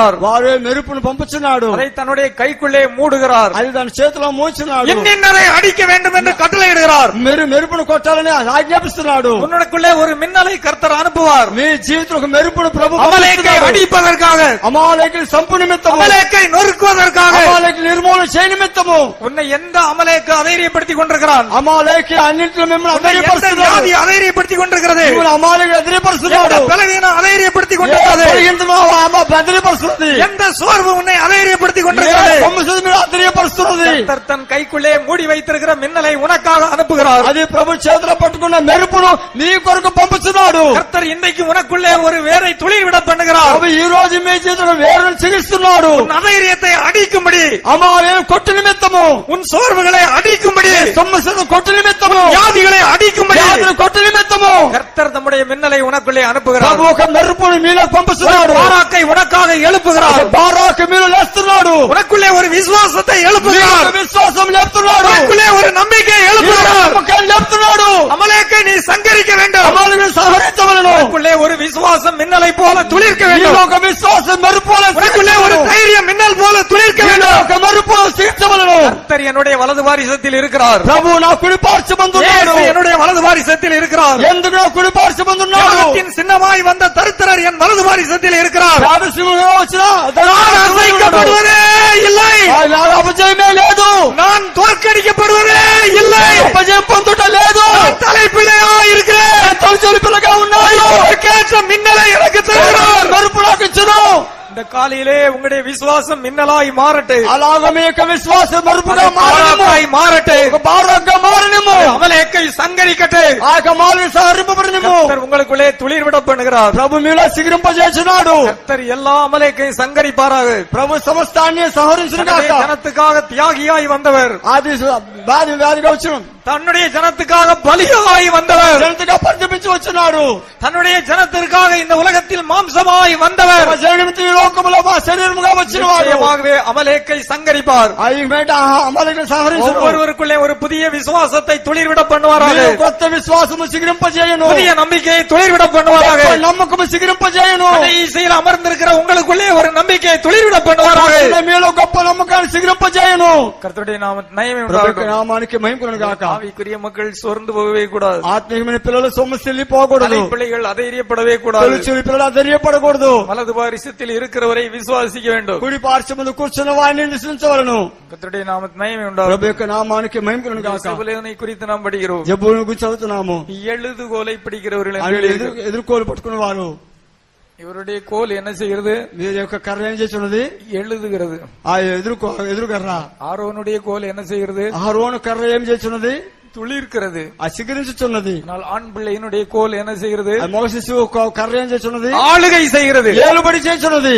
మరో మెరుపును పంపుచున్నాడు அதை தன்னுடைய கைக்குள்ளே மூடுகிறார் అది దాని చేతిలో మూచున్నాడు இன்னின்னரை அடிக்க வேண்டும் என்று கட்டளையிடுகிறார் మెరు మెరుపును కొట్టాలని ఆజ్ఞాపిస్తున్నాడు உன்னுக்குள்ளே ஒரு மின்னலை கர்த்தர் அனுப்புவார் మీ జీవితంలో ఒక మెరుపును ప్రభు அமலேக்கை పంపిస్తున్నాడు. அடிப்பதற்காக అమాలేకుని సంపు నిమిత్తము அமலேக்கை நொறுக்குவதற்காக అమాలేకుని నిర్మూలన చేయ నిమిత్తము உன்னை எந்த அமலேக்கு அதைரியப்படுத்திக் கொண்டிருக்கிறான் అమాలేకి అన్నింటిలో మిమ్మల్ని உன்னை எந்த అధైర్యపరుస్తున్నాడు வியாதி அதைரியப்படுத்திக் கொண்டிருக்கிறது మిమ్మల్ని అమాలేకి எந்த అధైర్యపరుస్తున్నాడు பலவீனம் అதைரியப்படுத்திக் ఏ கொண்டிருக்கிறது బలహీనతను ఆమె అధైర్యపరుస్తుంది எந்த சோர்வு உன்னை அதைரியப்படுத்திக் ఏ கொண்டிருக்கிறது సమస్యను మీరు అధైర్యపరుస్తున్నది கர்த்தர் தன் கைக்குள்ளே மூடி வைத்திருக்கிற மின்னலை உனக்காக அனுப்புகிறார் అది ప్రభు చేతిలో పట్టుకున్న మెరుపును నీ కొరకు పంపుతున్నాడు கர்த்தர் இன்றைக்கு உனக்குள்ளே ஒரு வேரை துளிர் விட பண்ணுகிறார் ప్రభు ఈ రోజు మీ చేతిలో వేరును చిగిస్తున్నాడు உன் அதைரியத்தை அடிக்கும்படி అమాలే కొట్టు నిమిత్తము உன் சோர்வுகளை அடிக்கும்படி సమస్యను కొట్టు నిమిత్తము வியாதிகளை அடிக்கும்படி వ్యాధులు కొట్టు నిమిత్తము கர்த்தர் தம்முடைய மின்னலை உனக்குள்ளே அனுப்புகிறார் ప్రభు ఒక మెరుపును మీలో పంపుతున్నాడు பாராக்கை உனக்காக எழுப்புகிறார் బారాకు మీరు లేస్తున్నాడు உனக்குள்ளே ஒரு விசுவாசத்தை మీకు எழுப்புகிறார் విశ్వాసం లేపుతున్నాడు உனக்குள்ளே ஒரு நம்பிக்கை எழுப்புகிறார் నమ్మకాన్ని లేపుతున్నాడు அமலேக்கை நீ சங்கரிக்க வேண்டும் అమాలను సహరించవలను உனக்குள்ளே ஒரு விசுவாசம் மின்னலை போல துளிர்க்க మీలో வேண்டும் ఒక విశ్వాసం మెరుపుల உனக்குள்ளே ஒரு தைரியம் மின்னல் போல துளிர்க்க வேண்டும் ఒక మెరుపును సీర్చవలను கர்த்தர் என்னுடைய வலது வாரிசத்தில் இருக்கிறார் ప్రభు నా కుడి పార్శ్వమందున్నాడు இயேசு என்னுடைய வலது வாரிசத்தில் இருக்கிறார் ఎందుకు నా కుడి పార్శ్వమందున్నాడు ஞானத்தின் சின்னமாய் வந்த தருத்தரர் என் வலது வாரிசத்தில் இருக்கிறார் రాజసింహంగా వచ్చిన நான் அசைக்கப்படுவதே இல்லை నాకు అపజయమే లేదు நான் தோற்கடிக்கப்படுவதே இல்லை అపజయం పొందుట లేదు நான் தலைப்பிள்ளையா இருக்கிறேன் తొలిచొలి పిల్లగా ఉన్నాడు கேட்ட மின்னலை எனக்கு தருகிறார் మెరుపు నాకు ఇచ్చును இந்த காலையிலே உங்களுடைய விசுவாசம் மின்னலாய் மாறட்டு అలాగ మీ యొక్క విశ్వాసం మెరుపుగా మారనిము பாராக்காய் மாறட்டு ఒక బారంగా మారనిము அமலேக்கை சங்கரிக்கட்டு ఆ యొక్క మాలని సహరింపబడినిము கர்த்தர் உங்களுக்குள்ளே துளிர் விட பண்ணுகிறார் ప్రభు మీలో సిగిరింపజేస్తున్నాడు கர்த்தர் எல்லா அமலேக்கையும் சங்கரிப்பாராக ప్రభు సమస్తాన్ని సహరించిన தன்னுடைய ஜனத்துக்காக தியாகியாய் வந்தவர் అది వ్యాధి వ్యాధిగా వచ్చిన தன்னுடைய ஜனத்துக்காக பலியாய் வந்தவர் జనతగా పరిచపించి వచ్చినాడు தன்னுடைய ஜனத்திற்காக இந்த உலகத்தில் மாம்சமாய் வந்தவர் తమ జనమితి ఈ లోకములో మా శరీరముగా వచ్చిన వాడు நிச்சயமாகவே அமலேக்கை சங்கரிப்பார் అవి మేట అమలుగా సహరించు ஒவ்வொருவருக்குள்ளே ஒரு புதிய விசுவாசத்தை துளிர்விட பண்ணுவாராக కొత్త విశ్వాసము సిగిరింపజేయను புதிய நம்பிக்கையை துளிர்விட பண்ணுவாராக నమ్మకము సిగిరింపజేయను கடைசியில் அமர்ந்திருக்கிற உங்களுக்குள்ளே ஒரு நம்பிக்கையை துளிர்விட பண்ணுவாராக మీలో గొప్ప నమ్మకాన్ని సిగిరింపజేయను கர்த்தருடைய நாம நயமே ప్రభు యొక్క உண்டாகட்டும் నామానికి మహిమకులను గాక ஆவிக்குரிய மக்கள் சோர்ந்து போகவே கூடாது ఆత్మీయమైన పిల్లలు సొమ్మసిల్లి పోకూడదు பிள்ளைகள் అధైర్యப்படவே కూடாదు తొలిచూరి పిల్లలు అధైర్యపడకూడదు வலது பாரிசத்தில் இருக்கிறவரை విశ్వాசிக்க வேண்டும் కుడి పార్శ్వములు కూర్చున్న వారిని విశ్వసించవలను கர்த்தருடைய நாம நயமே உண்டாகும் ప్రభు యొక్క నామానికి మహిమకులను గాక செபுலேனை குறித்து நாம் படிக்கிறோம் జబ్బులను గురించి చదువుతున్నాము எழுதுகோலை பிடிக்கிறவர்கள் என்று ఆయన எழுதியிருக்கு. ఎదురు ఎదుర్కోలు పట్టుకున్న వారు இவருடைய கோல் என்ன செய்கிறது వీరి యొక్క కర్ర ఏం చేస్తున్నది எழுதுகிறது ఆ ఎదురు ఎదురు కర్ర ஆரோனுடைய கோல் என்ன செய்கிறது ఆ రోను కర్ర ఏం చేస్తున్నది துளிர்க்கிறது ఆ సిగరించుచున్నది ஆனால் ஆண் பிள்ளையினுடைய கோல் என்ன செய்கிறது ఆ మగ శిశువు క- కర్ర ఏం చేస్తున్నది ஆளுகை செய்கிறது ఏలుబడి చేస్తున్నది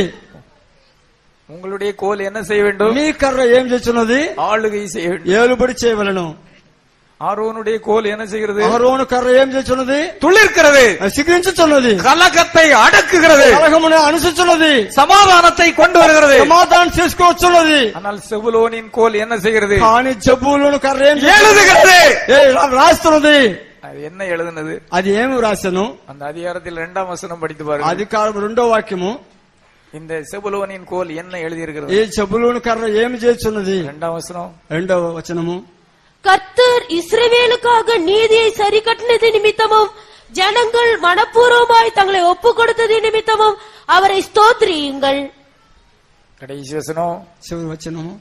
உங்களுடைய கோல் என்ன செய்ய வேண்டும் మీ కర్ర ఏం చేస్తున్నది ஆளுகை செய்ய வேண்டும் ఏలుబడి చేయవలను ஆரோனுடைய கோல் என்ன செய்கிறது ఆ రోను కర్ర ఏం చేస్తున్నది துளிர்க்கிறது ఆ సిగరించుచున్నది கலக்கத்தை அடக்குகிறது కలహమును అనుసరిస్తున్నది சமாதானத்தை கொண்டு வருகிறது సమాధానం చేసుకోవచ్చున్నది ஆனால் செபுலோனின் கோல் என்ன செய்கிறது కానీ జబ్బులను కర్ర ఏం చేస్తున్నది? எழுதுகிறது ఏ, రా- రాస్తున్నది அது என்ன எழுதுனது అది ఏమి రాశాను அந்த அதிகாரத்தில் இரண்டாம் வசனம் படித்து பாருங்க అధికారం రెండో వాక్యము இந்த செபுலோனின் கோல் என்ன எழுதியிருக்கிறது ఈ జబ్బులను కర్ర ఏమి చేస్తున్నది இரண்டாம் வசனம் రెండవ వచనము கர்த்தர் இஸ்ரவேலுக்காக நீதியை சரி கட்டினது நிமித்தமும் ஜனங்கள் மனப்பூர்வமாய் தங்களை ஒப்பு கொடுத்தது நிமித்தமும் அவரை ஸ்தோத்திரியுங்கள் கடைசி வசனம் చివరి వచనము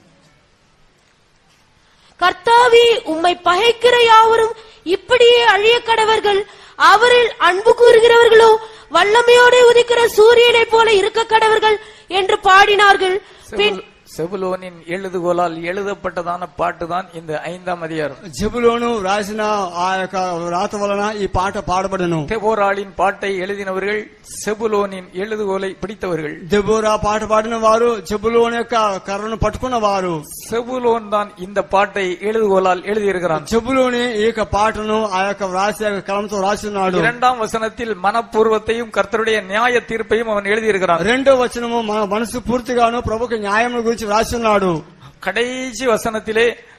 கர்த்தாவே உம்மை பகைக்கிற யாவரும் இப்படியே அழிய கடவர்கள் அவரில் அன்பு கூறுகிறவர்களோ வல்லமையோடு உதிக்கிற சூரியனைப் போல இருக்க கடவர்கள் என்று பாடினார்கள் பின் செபுலோனின் எழுதுகோலால் எழுதப்பட்டதான பாட்டுதான் இந்த ஐந்தாம் அதிகாரம் జబులోను రాసిన ఆ యొక్క రాత వలన ఈ పాట పాడబడను தெபோராளின் பாட்டை எழுதினவர்கள் செபுலோனின் எழுதுகோலை பிடித்தவர்கள் దెబోరా పాట పాడిన వారు జబులోని యొక్క కర్రను పట్టుకున్న వారు செபுலோன் தான் இந்த பாட்டை எழுதுகோலால் எழுதியிருக்கிறான் జబులోని ఈ యొక్క పాటను ఆ యొక్క వ్రాసి ఆ యొక్క కలంతో రాస్తున్నాడు இரண்டாம் வசனத்தில் மனப்பூர்வத்தையும் கர்த்தருடைய நியாய தீர்ப்பையும் அவன் எழுதியிருக்கிறான் రెండో వచనము మన మనసు పూర్తిగాను ప్రభుకి న్యాయం గురించి రాస్తున్నాడు கடைசி வசனத்திலே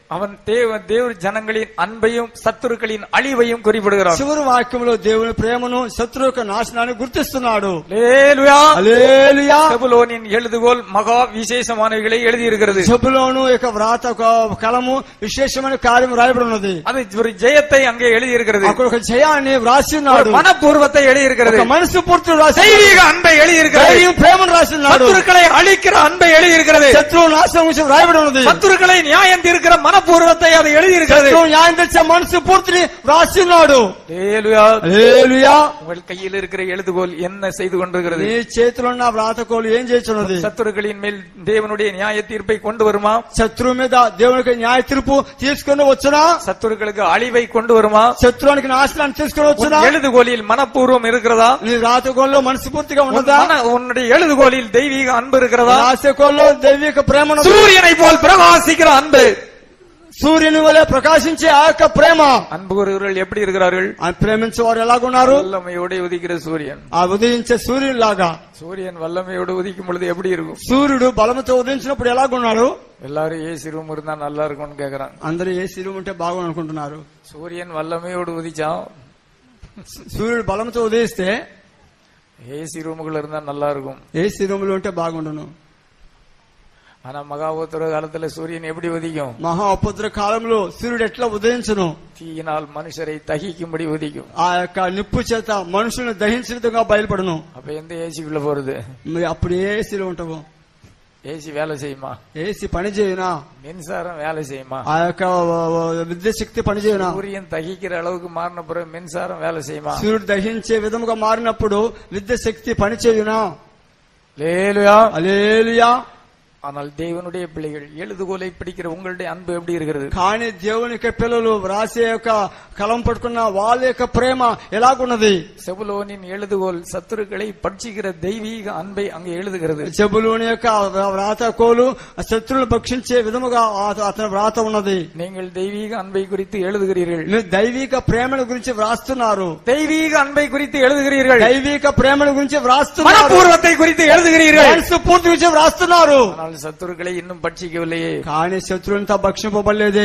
அவன் தேவ தேவ ஜனங்களின் அன்பையும் சத்துருக்களின் அழிவையும் குறிப்பிடுகிறான் చివరి వాక్యంలో దేవుని ప్రేమను శత్రు యొక్క నాశనాన్ని గుర్తిస్తున్నాడు அல்லேலூயா. హల్లెలూయా செபுலோனின் எழுதுகோல் மகா விசேஷமானவைகளை எழுதியிருக்கிறது జబులోను యొక్క వ్రాత ఒక కలము విశేషమైన కార్యం రాయబడి ఉన్నది அது ஒரு ஜெயத்தை அங்கே எழுதியிருக்கிறது అక్కడ ఒక జయాన్ని వ్రాసి ஒரு ఉన్నాడు மனப்பூர்வத்தை எழுதியிருக்கிறது ఒక మనసు పూర్తి రాసి தெய்வீக அன்பை எழுதியிருக்கிறது ధైర్యం ప్రేమను రాసి ఉన్నాడు சத்துருக்களை அழிக்கிற அன்பை எழுதியிருக்கிறது శత్రువు నాశనం గురించి రాయబడి ఉన్నది சத்துருக்களை நியாயம் தீர்க்கிற மனப்பூர்வத்தை அது எழுதியிருக்கிறது శత్రువు న్యాయం తెచ్చే మనసు పూర్తిని రాసి ఉన్నాడు அல்லேலூயா. హల్లెలూయా உங்கள் கையில் இருக்கிற எழுதுகோல் என்ன செய்து கொண்டிருக்கிறது నీ చేతిలో ఉన్న వ్రాతకోలు ఏం చేస్తున్నది சத்துருக்களின் மேல் தேவனுடைய நியாய தீர்ப்பை கொண்டு வருமா శత్రువు మీద దేవునికి న్యాయ తీర్పు తీసుకుని వచ్చునా சத்துருக்களுக்கு அழிவை கொண்டு வருமா శత్రువునికి నాశనాన్ని తీసుకుని உன் వచ్చునా எழுதுகோலில் மனப்பூர்வம் இருக்கிறதா నీ రాతకోల్లో మనసు పూర్తిగా உன் ఉన్నదా மன- உன்னுடைய எழுதுகோலில் தெய்வீக அன்பு இருக்கிறதா రాసకోల్లో దైవిక ప్రేమ ఉన్నదా? சூரியனை போல் பிரகாசிக்கிற அன்பு సూర్యుని వలె ప్రకాశించే ఆ యొక్క ప్రేమ அன்பு கூறுகிறவர்கள் எப்படி இருக்கிறார்கள் ఆ ప్రేమించే వారు ఎలాగున్నారు வல்லமையோடு உதிக்கிற சூரியன் ఆ ఉదయించే సూర్యుని లాగా சூரியன் வல்லமையோடு உதிக்கும் பொழுது எப்படி இருக்கும் సూర్యుడు బలముతో ఉదయించినప్పుడు ఎలాగున్నాడు எல்லாரும் ஏசி ரூம் இருந்தா நல்லா இருக்கும்னு கேக்குறாங்க అందరూ ఏ శిలువ ఉంటే బాగుంది అనుకుంటున్నారు சூரியன் வல்லமையோடு உதிச்சா సూర్యుడు బలంతో ఉదయిస్తే ஏசி ரூமுக்குள்ள இருந்தா நல்லா இருக்கும் ఏ శిలువలో ఉంటే బాగుండును ஆனா மகாபோத்திர காலத்துல சூரியன் எப்படி உதிக்கும் మహా ఉపద్ర కాలంలో సూర్యుడు ఎట్లా ఉదయించును தீயினால் மனுஷரை தகிக்கும்படி உதிக்கும் ఆ యొక్క నిప్పు చేత మనుషులను దహించిన విధంగా బయలుపడను அப்ப எந்த ஏசிக்குள்ள போறது మరి అప్పుడు ఏ శిలువ ఉంటావు ஏசி வேலை செய்யுமா ఏసి పని చేయునా மின்சாரம் வேலை செய்யுமா ఆ యొక్క విద్యుత్ శక్తి పని చేయునా சூரியன் தகிக்கிற அளவுக்கு மாறின பிறகு மின்சாரம் வேலை செய்யுமா సూర్యుడు దహించే విధముగా మారినప్పుడు విద్యుత్ శక్తి పని చేయునా லேலுயா అలేలుయా ஆனால் தேவனுடைய பிள்ளைகள் எழுதுகோலை பிடிக்கிற உங்களுடைய அன்பு எப்படி இருக்கிறது కానీ దేవుని యొక్క పిల్లలు వ్రాసే యొక్క కలం పట్టుకున్న వాళ్ళ యొక్క ప్రేమ ఎలాగున్నది செபுலோனின் எழுதுகோல் சத்துருக்களை பட்சிக்கிற தெய்வீக அன்பை அங்கே எழுதுகிறது చెబులోని యొక్క వ్రాత కోలు శత్రువులు భక్షించే విధముగా ఆ- అతని వ్రాత ఉన్నది நீங்கள் தெய்வீக அன்பை குறித்து எழுதுகிறீர்கள் మీరు దైవిక ప్రేమల గురించి వ్రాస్తున్నారు தெய்வீக அன்பை குறித்து எழுதுகிறீர்கள் దైవిక ప్రేమల గురించి వ్రాస్తున్నారు மனப்பூர்வத்தை குறித்து எழுதுகிறீர்கள் మనసు పూర్తి గురించి వ్రాస్తున్నారు ஆனால் சத்துருக்களை இன்னும் பட்சிக்கவில்லையே కానీ శత్రువులంతా భక్షింపబడలేదే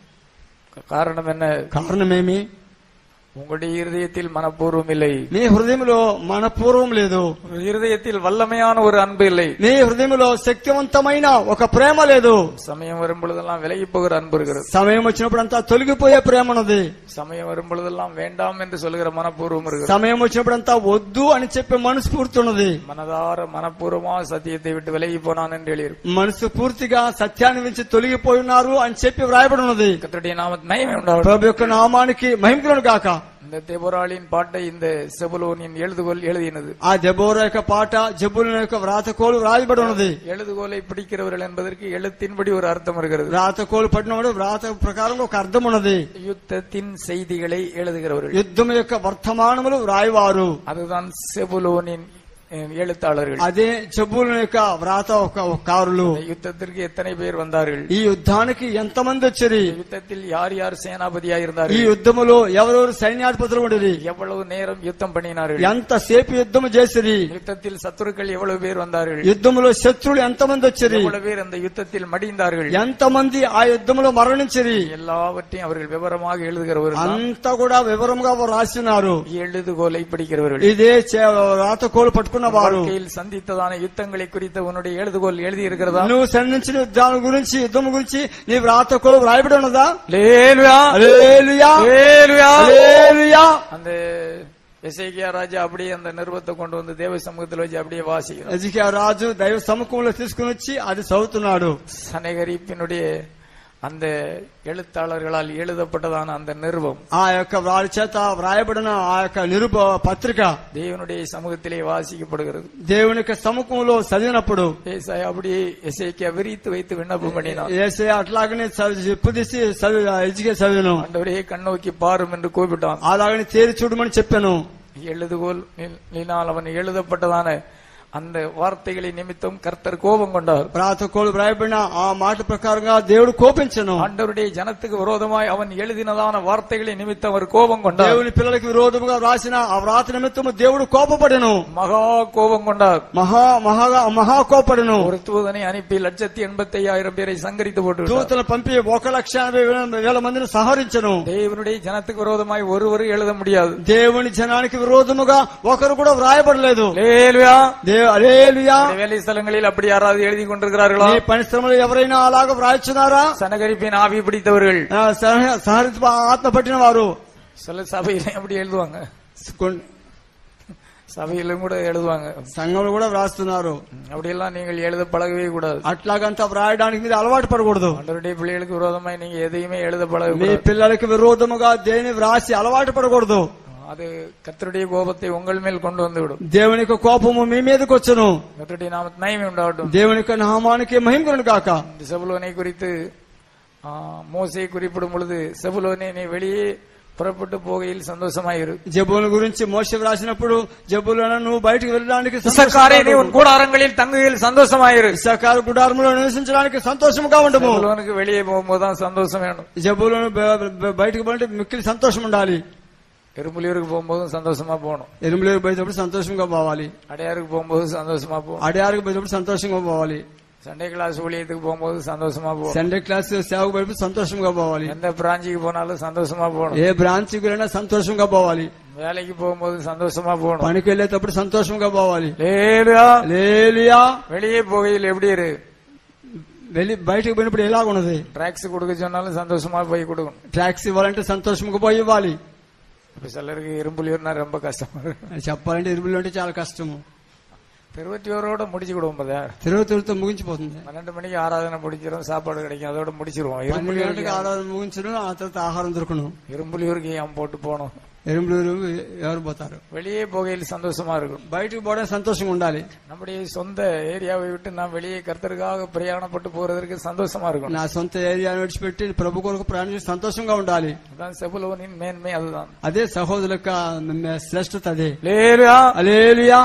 காரணம் என்ன కారణమేమి உங்களுடைய இருதயத்தில் மனப்பூர்வம் இல்லை నీ హృదయంలో మనపూర్వం లేదు உங்கள் இருதயத்தில் வல்லமையான ஒரு அன்பு இல்லை నీ హృదయంలో శక్తివంతమైన ఒక ప్రేమ లేదు சமயம் வரும் பொழுதெல்லாம் விலகி போகிற அன்பு இருக்கிறது సమయం వచ్చినప్పుడు అంతా తొలగిపోయే ప్రేమ ఉన్నది சமயம் வரும் பொழுதெல்லாம் வேண்டாம் என்று சொல்லுகிற மனப்பூர்வம் இருக்கிறது సమయం వచ్చినప్పుడు అంతా వద్దు అని చెప్పే మనసు పూర్తి ఉన్నది மனதார மனப்பூர்வமா சத்தியத்தை விட்டு விலகி போனான் என்று எழுதியிருக்கும் మనసు పూర్తిగా సత్యాన్ని నుంచి తొలగిపోయి ఉన్నారు అని చెప్పి వ్రాయబడి ఉన్నది கர்த்தருடைய நாம நயமே உண்டாவட்டும் ప్రభు యొక్క నామానికి మహిమకులను గాక இந்த தெபோராளின் பாட்டை இந்த செபுலோனின் எழுதுகோல் எழுதினது ఆ దెబోర యొక్క పాట జబ్బుల యొక్క వ్రాతకోలు వ్రాయబడి ఉన్నది எழுதுகோலை பிடிக்கிறவர்கள் என்பதற்கு எழுத்தின்படி ஒரு அர்த்தம் இருக்கிறது వ్రాతకోలు పట్టినప్పుడు వ్రాత ప్రకారం ఒక అర్థం ఉన్నది யுத்தத்தின் செய்திகளை எழுதுகிறவர்கள் యుద్ధం యొక్క వర్తమానములు వ్రాయవారు அதுதான் செபுலோனின் அஹ், எழுத்தாளர்கள் అదే జబ్బుల యొక్క వ్రాత ఒక కారులు இந்த யுத்தத்திற்கு எத்தனை பேர் வந்தார்கள் ఈ యుద్ధానికి ఎంతమంది వచ్చారు இந்த யுத்தத்தில் யார் யார் சேனாபதியா ఈ இருந்தார்கள் యుద్ధములో ఎవరెవరు సైన్యాధిపతులు ఉండేది எவ்வளவு நேரம் யுத்தம் பண்ணினார்கள் ఎంతసేపు యుద్ధము చేసిరి யுத்தத்தில் சத்துருக்கள் எவ்வளவு பேர் வந்தார்கள் యుద్ధములో శత్రువులు ఎంతమంది వచ్చారు எவ்வளவு பேர் அந்த யுத்தத்தில் மடிந்தார்கள் ఎంతమంది ఆ యుద్ధములో మరణించిరి எல்லாவற்றையும் அவர்கள் விவரமாக எழுதுகிறவர்கள் தான் అంతా కూడా వివరంగా వారు రాసినారు எழுதுகோலை பிடிக்கிறவர்கள் ఇదే చే- రాతకోలు పట్టుకున్న వారు வாழ்க்கையில் சந்தித்ததான யுத்தங்களை குறித்த உன்னுடைய எழுதுகோல் எழுதி இருக்கிறதா నువ్వు సంధించిన యుద్ధాల గురించి యుద్ధం గురించి నీ రాతకోలు వ్రాయబడి ఉన్నదా லேலுயா హల్లెలూయా லேலுயா హల్లెలూయా அந்த எசேக்கியா ராஜா அப்படியே அந்த நிருபத்தை கொண்டு வந்து தேவ சமூகத்தில் வச்சு அப்படியே வாசிக்கிறார் ఎజికియా రాజు దైవ సముఖంలో తీసుకుని వచ్చి అది చదువుతున్నాడు சனகரிப்பினுடைய அந்த எழுத்தாளர்களால் எழுதப்பட்டதான அந்த நிருபம் ఆ యొక్క వారి చేత వ్రాయబడిన ఆ యొక్క నిరుప పత్రిక தேவனுடைய சமூகத்திலே வாசிக்கப்படுகிறது దేవుని యొక్క సముఖంలో చదివినప్పుడు ஏசாயா அப்படியே எசேக்கியா விரித்து வைத்து விண்ணப்பம் பண்ணினான் ఏసే అట్లాగనే చెప్పుదీసి ఎజికే చదివాను ஆண்டவரே கண்ணோக்கி பாரும் என்று கூப்பிட்டான் అలాగని తేరి చూడమని చెప్పాను எழுதுகோல் நினால் அவன் எழுதப்பட்டதான அந்த வார்த்தைகளை நிமித்தம் கர்த்தர் கோபம் கொண்டார் ప్రాతకోలు వ్రాయబడిన ఆ మాట ప్రకారంగా దేవుడు కోపించను ஆண்டவருடைய ஜனத்துக்கு விரோதமாய் அவன் எழுதினதான வார்த்தைகளை நிமித்தம் அவர் கோபம் கொண்டார் దేవుని పిల్లలకి విరోధముగా రాసిన ఆ వ్రాత నిమిత్తము దేవుడు కోపపడెను மகா கோபம் கொண்டார் మహా మహాగా మహా కోపడెను ஒரு தூதனை அனுப்பி லட்சத்தி எண்பத்தி ஐயாயிரம் பேரை சங்கரித்து போட்டு விட்டார். దూతలు పంపి ఒక లక్ష ఎనభై వేల- వేల మందిని సంహరించను தேவனுடைய ஜனத்துக்கு விரோதமாய் ஒருவரும் எழுத முடியாது దేవుని జనానికి విరోధముగా ఒకరు కూడా వ్రాయబడలేదు லேலுயா. దే- హల్లెలూయా. உங்களுடைய வேலை ஸ்தலங்களில் அப்படி யாராவது எழுதி கொண்டிருக்கிறார்களா నీ పరిశ్రమలో ఎవరైనా అలాగ వ్రాయిచున్నారా சனகரிப்பின் ஆவி பிடித்தவர்கள் ఆ, సహ- సహరిత ఆత్మ పట్టిన వారు சில சபையில அப்படி எழுதுவாங்க కొన్- சபையிலும் கூட எழுதுவாங்க సంఘంలో కూడా వ్రాస్తున్నారు அப்படியெல்லாம் நீங்கள் எழுத பழகவே கூடாது అట్లాగంతా వ్రాయడానికి మీరు అలవాటు పడకూడదు ஆண்டவருடைய பிள்ளைகளுக்கு விரோதமாய் நீங்க எதையுமே எழுத మీ பழக పిల్లలకి విరోధముగా దేని వ్రాసి అలవాటు పడకూడదు அது கர்த்தருடைய கோபத்தை உங்கள் மேல் கொண்டு வந்து விடும் దేవుని యొక్క కోపము మీ మీదకి వచ్చును கர்த்தருடைய நாம நயமே உண்டாகட்டும் దేవుని యొక్క నామానికి మహిమకును కాక இந்த செபுலோனை குறித்து ஆ, மோசே குறிப்பிடும் பொழுது செபுலோனே நீ வெளியே புறப்பட்டு போகையில் சந்தோஷமாயிரு జబుల గురించి మోస వ్రాసినప్పుడు జబులను నువ్వు బయటికి వెళ్ళడానికి இசக்காரே நீ உன் கூடாரங்களில் தங்குகையில் சந்தோஷமாயிரு సకాల గుడారములో నివసించడానికి సంతోషముగా ఉండము செபுலோனுக்கு வெளியே போகும்போது தான் சந்தோஷம் வேணும் జబులను బ- బ- బయటికి పోతే మిక్కిలి సంతోషం ఉండాలి எறும்புலியூருக்கு போகும்போதும் சந்தோஷமா போகணும் ఎరుములేరు పోయేటప్పుడు సంతోషంగా పోవాలి அடையாருக்கு போகும்போது சந்தோஷமா போகணும் అడయారికి పోయేటప్పుడు సంతోషంగా పోవాలి சண்டே கிளாஸ் ஊழியத்துக்கு போகும்போது சந்தோஷமா போகணும் సండే క్లాస్ సేవకు పోయేటప్పుడు సంతోషంగా పోవాలి எந்த பிராஞ்சிக்கு போனாலும் சந்தோஷமா போகணும் ఏ బ్రాంచ్ కి వెళ్ళినా సంతోషంగా పోవాలి வேலைக்கு போகும்போது சந்தோஷமா போகணும் పనికి వెళ్ళేటప్పుడు సంతోషంగా పోవాలి லேலுயா. లేలియా வெளியே போகையில் எப்படி இரு వెళ్ళి బయటకు పోయినప్పుడు ఎలాగున్నది ட்ராக்ஸ் கொடுக்க சொன்னாலும் சந்தோஷமா போய் கொடுக்கணும் ట్యాక్స్ ఇవ్వాలంటే సంతోషంగా పోయి ఇవ్వాలి இப்ப சிலருக்கு இரும்புலியூர்னா ரொம்ப கஷ்டமா இருக்கு అది చెప్పాలంటే ఇరువులు అంటే చాలా కష్టము திருவத்தியோரோட முடிச்சு கொடுப்போம் తిరుగు తిరుగుతూ ముగించిపోతుంది பன்னெண்டு மணிக்கு ஆராதனை முடிச்சிடும் சாப்பாடு கிடைக்கும் அதோட முடிச்சிருவோம் పన్నెండు గంటలకు இரும்புலியூருக்கு ఆరాధన ముగించను ఆ తర్వాత ఆహారం దొరకను இரும்புலியூருக்கு ஏன் போட்டு போகணும் ఎరుములు ఎవరు పోతారు வெளியே போகையில் சந்தோஷமா இருக்கும் బయటకు పోవడం సంతోషంగా ఉండాలి நம்முடைய சொந்த ஏரியாவை விட்டு நாம் வெளியே கர்த்தருக்காக பிரயாணப்பட்டு போறதற்கு சந்தோஷமா இருக்கும் నా సొంత ఏరియాను విడిచిపెట్టి ప్రభు కొరకు ప్రయాణించి సంతోషంగా ఉండాలి அதான் செபுலோனின் மேன்மை அதுதான் అదే సహోదరుల యొక్క శ్రేష్టత అదే லேலுயா. అలేలియా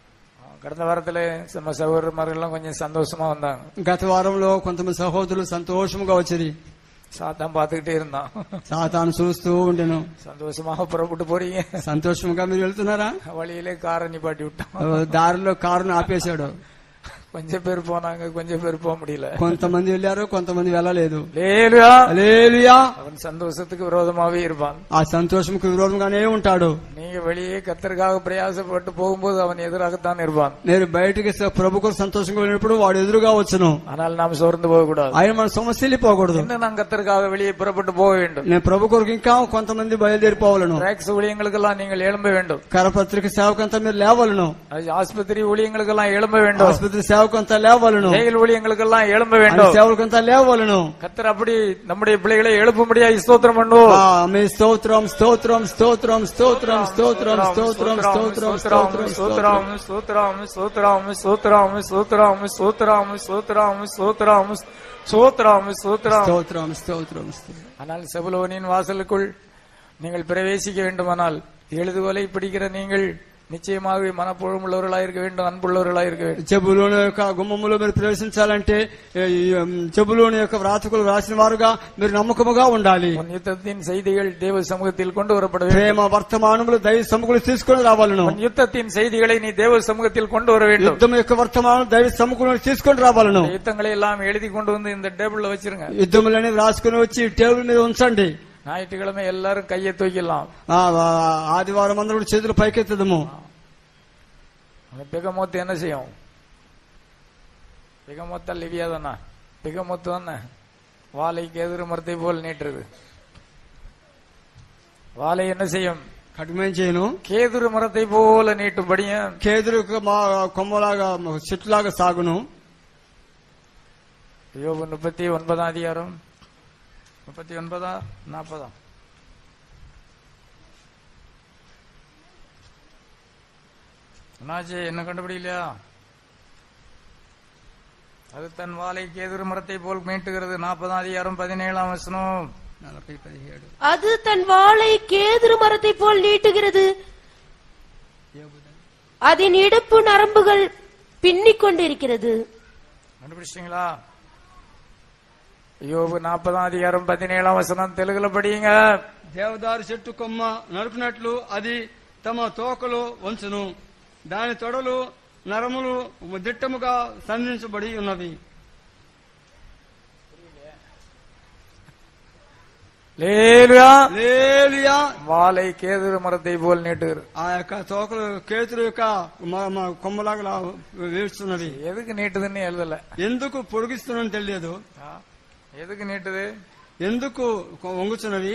கடந்த வாரத்துல நம்ம சகோதரமார்கள்லாம் கொஞ்சம் சந்தோஷமா வந்தாங்க గత వారంలో కొంతమంది సహోదరులు సంతోషంగా వచ్చేది சாத்தான் பாத்துக்கிட்டே இருந்தான் సాతాను చూస్తూ ఉండెను சந்தோஷமாக புறப்பட்டு போறீங்க సంతోషంగా మీరు వెళ్తున్నారా வழியிலே காரை நிப்பாட்டி விட்டான் దారిలో కారును ఆపేశాడు கொஞ்சம் பேர் போனாங்க கொஞ்சம் பேர் போக முடியல కొంతమంది వెళ్ళారు కొంతమంది వెళ్ళలేదు லேலுயா. అలేలియా அவன் சந்தோஷத்துக்கு விரோதமாவே இருப்பான் ఆ సంతోషంకు విరోధంగానే ఉంటాడు நீங்க வெளியே கர்த்தருக்காக பிரயாசப்பட்டு போகும்போது அவன் எதிராகத்தான் இருப்பான் నేను బయటికి స- ప్రభు కొరకు సంతోషంగా వెళ్ళినప్పుడు వాడు ఎదురుగా వచ్చును ஆனால் நாம் సోర్ந்து పోகக்கூடாது ఆయన మన సమస్యలు పోకూడదు இன்னும் நாம் கர்த்தருக்காக வெளியே புறப்பட்டு போக வேண்டும் నేను ప్రభు కొరకు ఇంకా కొంతమంది బయలుదేరిపోవాలను டிராக்ஸ் ஊழியங்களுக்கெல்லாம் நீங்கள் எழும்ப வேண்டும் కరపత్రిక సేవకంతా మీరు లేవాలను அது ஆஸ்பத்திரி ஊழியங்களுக்கெல்லாம் எழும்ப வேண்டும் ఆసుపత్రి సేవకంతా లేవాలను ஜெயில் ஊழியங்களுக்கெல்லாம் எழும்ப అన్ని வேண்டும் సేవలకంతా లేవాలను கர்த்தர் அப்படி நம்முடைய பிள்ளைகளை எழுப்பும்படியா ஸ்தோத்திரம் பண்ணுவோம் ఆ, మీ స్తోత్రం స్తోత్రం స్తోత్రం స్తోత్రం స్తోత్రం స్తోత్రం స్తోత్రం స్తోత్రం స్తోత్రం சூத்திரம் சூத்திரம் சூத்திரம் சூத்திரம் சூத்திரம் சூத்திரம் சூத்திரம் சூத்திரம் சூத்திரம் స్తోత్రం స్తోత్రం స్తోత్రం. ஆனால் செபுலோனின் வாசலுக்குள் நீங்கள் பிரவேசிக்க வேண்டுமானால் எழுதுகோலை பிடிக்கிற நீங்கள் நிச்சயமாகவே மனப்பொழும் உள்ளவர்களாக இருக்க வேண்டும் அன்புள்ளவர்களாக இருக்க வேண்டும் జబులోని యొక్క గుమ్మములో మీరు ప్రవేశించాలంటే ఏ, ఈ, ఉమ్, జబులోని యొక్క వ్రాతకులు రాసిన వారుగా మీరు నమ్మకముగా ఉండాలి உன் யுத்தத்தின் செய்திகள் தேவ சமூகத்தில் கொண்டு வரப்பட வேண்டும் ప్రేమ వర్తమానములు దైవ సముఖులు తీసుకొని రావాలను உன் யுத்தத்தின் செய்திகளை நீ தேவ சமூகத்தில் கொண்டு வர வேண்டும் యుద్ధం యొక్క వర్తమానం దైవ సముఖులను తీసుకొని రావాలను இந்த யுத்தங்களை எல்லாம் எழுதி கொண்டு வந்து இந்த டேபிள்ல வச்சிருங்க యుద్ధములని రాసుకుని వచ్చి టేబుల్ మీద ఉంచండి ஞாயிற்றுக்கிழமை எல்லாரும் கையை தூக்கிடலாம் ఆ, ఆ, ఆదివారం అందరూ కూడా చేతులు పైకెత్తదము பிகமொத்து என்ன செய்யும் பிகமொத்த லிவியா தானே பிகமொத்து தானே வாழைக்கு எதிர் மரத்தை போல் நீட்டுறது வாழை என்ன செய்யும் కఠినం చేయను கேதுரு மரத்தை போல நீட்டும்படியும் కేదురు యొక్క మా- కొమ్మలాగా చెట్టులాగా సాగును யோபு முப்பத்தி ஒன்பதாம் அதிகாரம் முப்பத்தி ஒன்பதா நாற்பதா என்னாச்சு என்ன கண்டுபிடிக்கலையா அது தன் வாழை கேதுரு மரத்தை போல் மீட்டுகிறது நாற்பதாம் அதிகாரம் பதினேழாம் வசனம் నలభై పదిహేడు அது தன் வாளை கேதுரு மரத்தை போல் நீட்டுகிறது அதன் இடுப்பு நரம்புகள் பின்னிக் கொண்டிருக்கிறது கண்டுபிடிச்சிங்களா யோபு நாற்பதாம் அதிகாரம் பதினேழாம் వచనం తెలుగులో படியுங்க దేవదారు చెట్టు కొమ్మ నరుకున్నట్లు అది తమ తోకలు వంచును దాని తొడలు నరములు దిట్టముగా సంధించబడి ఉన్నవి లేలుగా లేలియా వాలై కేదురు మరத்தை పోల్ నీட்டுరు ఆ యొక్క తోకలు కేతులు యొక్క మ- మ- కొమ్మలాగా వేస్తున్నవి எதுக்கு நீட்டுதுன்னு எழுதல ఎందుకు పొడిగిస్తున్నని తెలియదు ஆ, எதுக்கு நீட்டுது ఎందుకు కొ- వంగుచున్నవి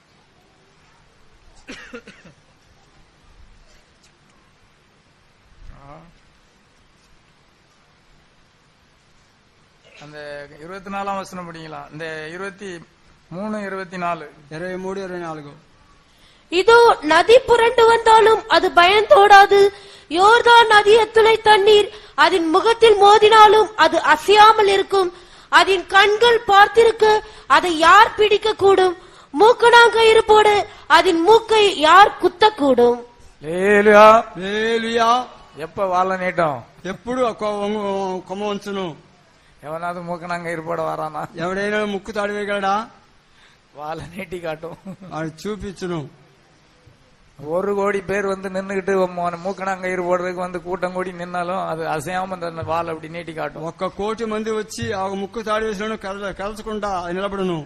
அந்த இருபத்தி நாலாம் வசனம் படிங்களா இந்த இருபத்தி மூணு இருபத்தி நாலு ఇరవై మూడు ఇరవై నాలుగు இதோ நதி புரண்டு வந்தாலும் அது பயந்தோடாது யோர்தான் நதி எத்துணை தண்ணீர் அதன் முகத்தில் மோதினாலும் அது அசையாமல் இருக்கும் அதன் கண்கள் பார்த்திருக்க அதை யார் பிடிக்க கூடும் மூக்கணாங்கயிறு போட அதன் மூக்கை யார் குத்தக்கூடும் లేలుగా లేలియా எப்ப வாழை நீட்டும் ఎప్పుడు ఆ కొ- వంగు- కొమ్మ వంచును எவனாவது மூக்கனாங்க இருப்போட வரானா ఎవడైనా ముక్కు తాడి వేయగలడా வாழை நீட்டி காட்டும் అది చూపించును ஒரு கோடி பேர் வந்து நின்னுகிட்டு மூக்கனாங்க இரு போடுறதுக்கு வந்து கூட்டம் கூடி நின்னாலும் அது அசையாம அந்த வால் அப்படி நீட்டி காட்டும் ఒక్క కోటి మంది వచ్చి ఆ ముక్కు తాడి వేసిన కలచకుండా అది నిలబడును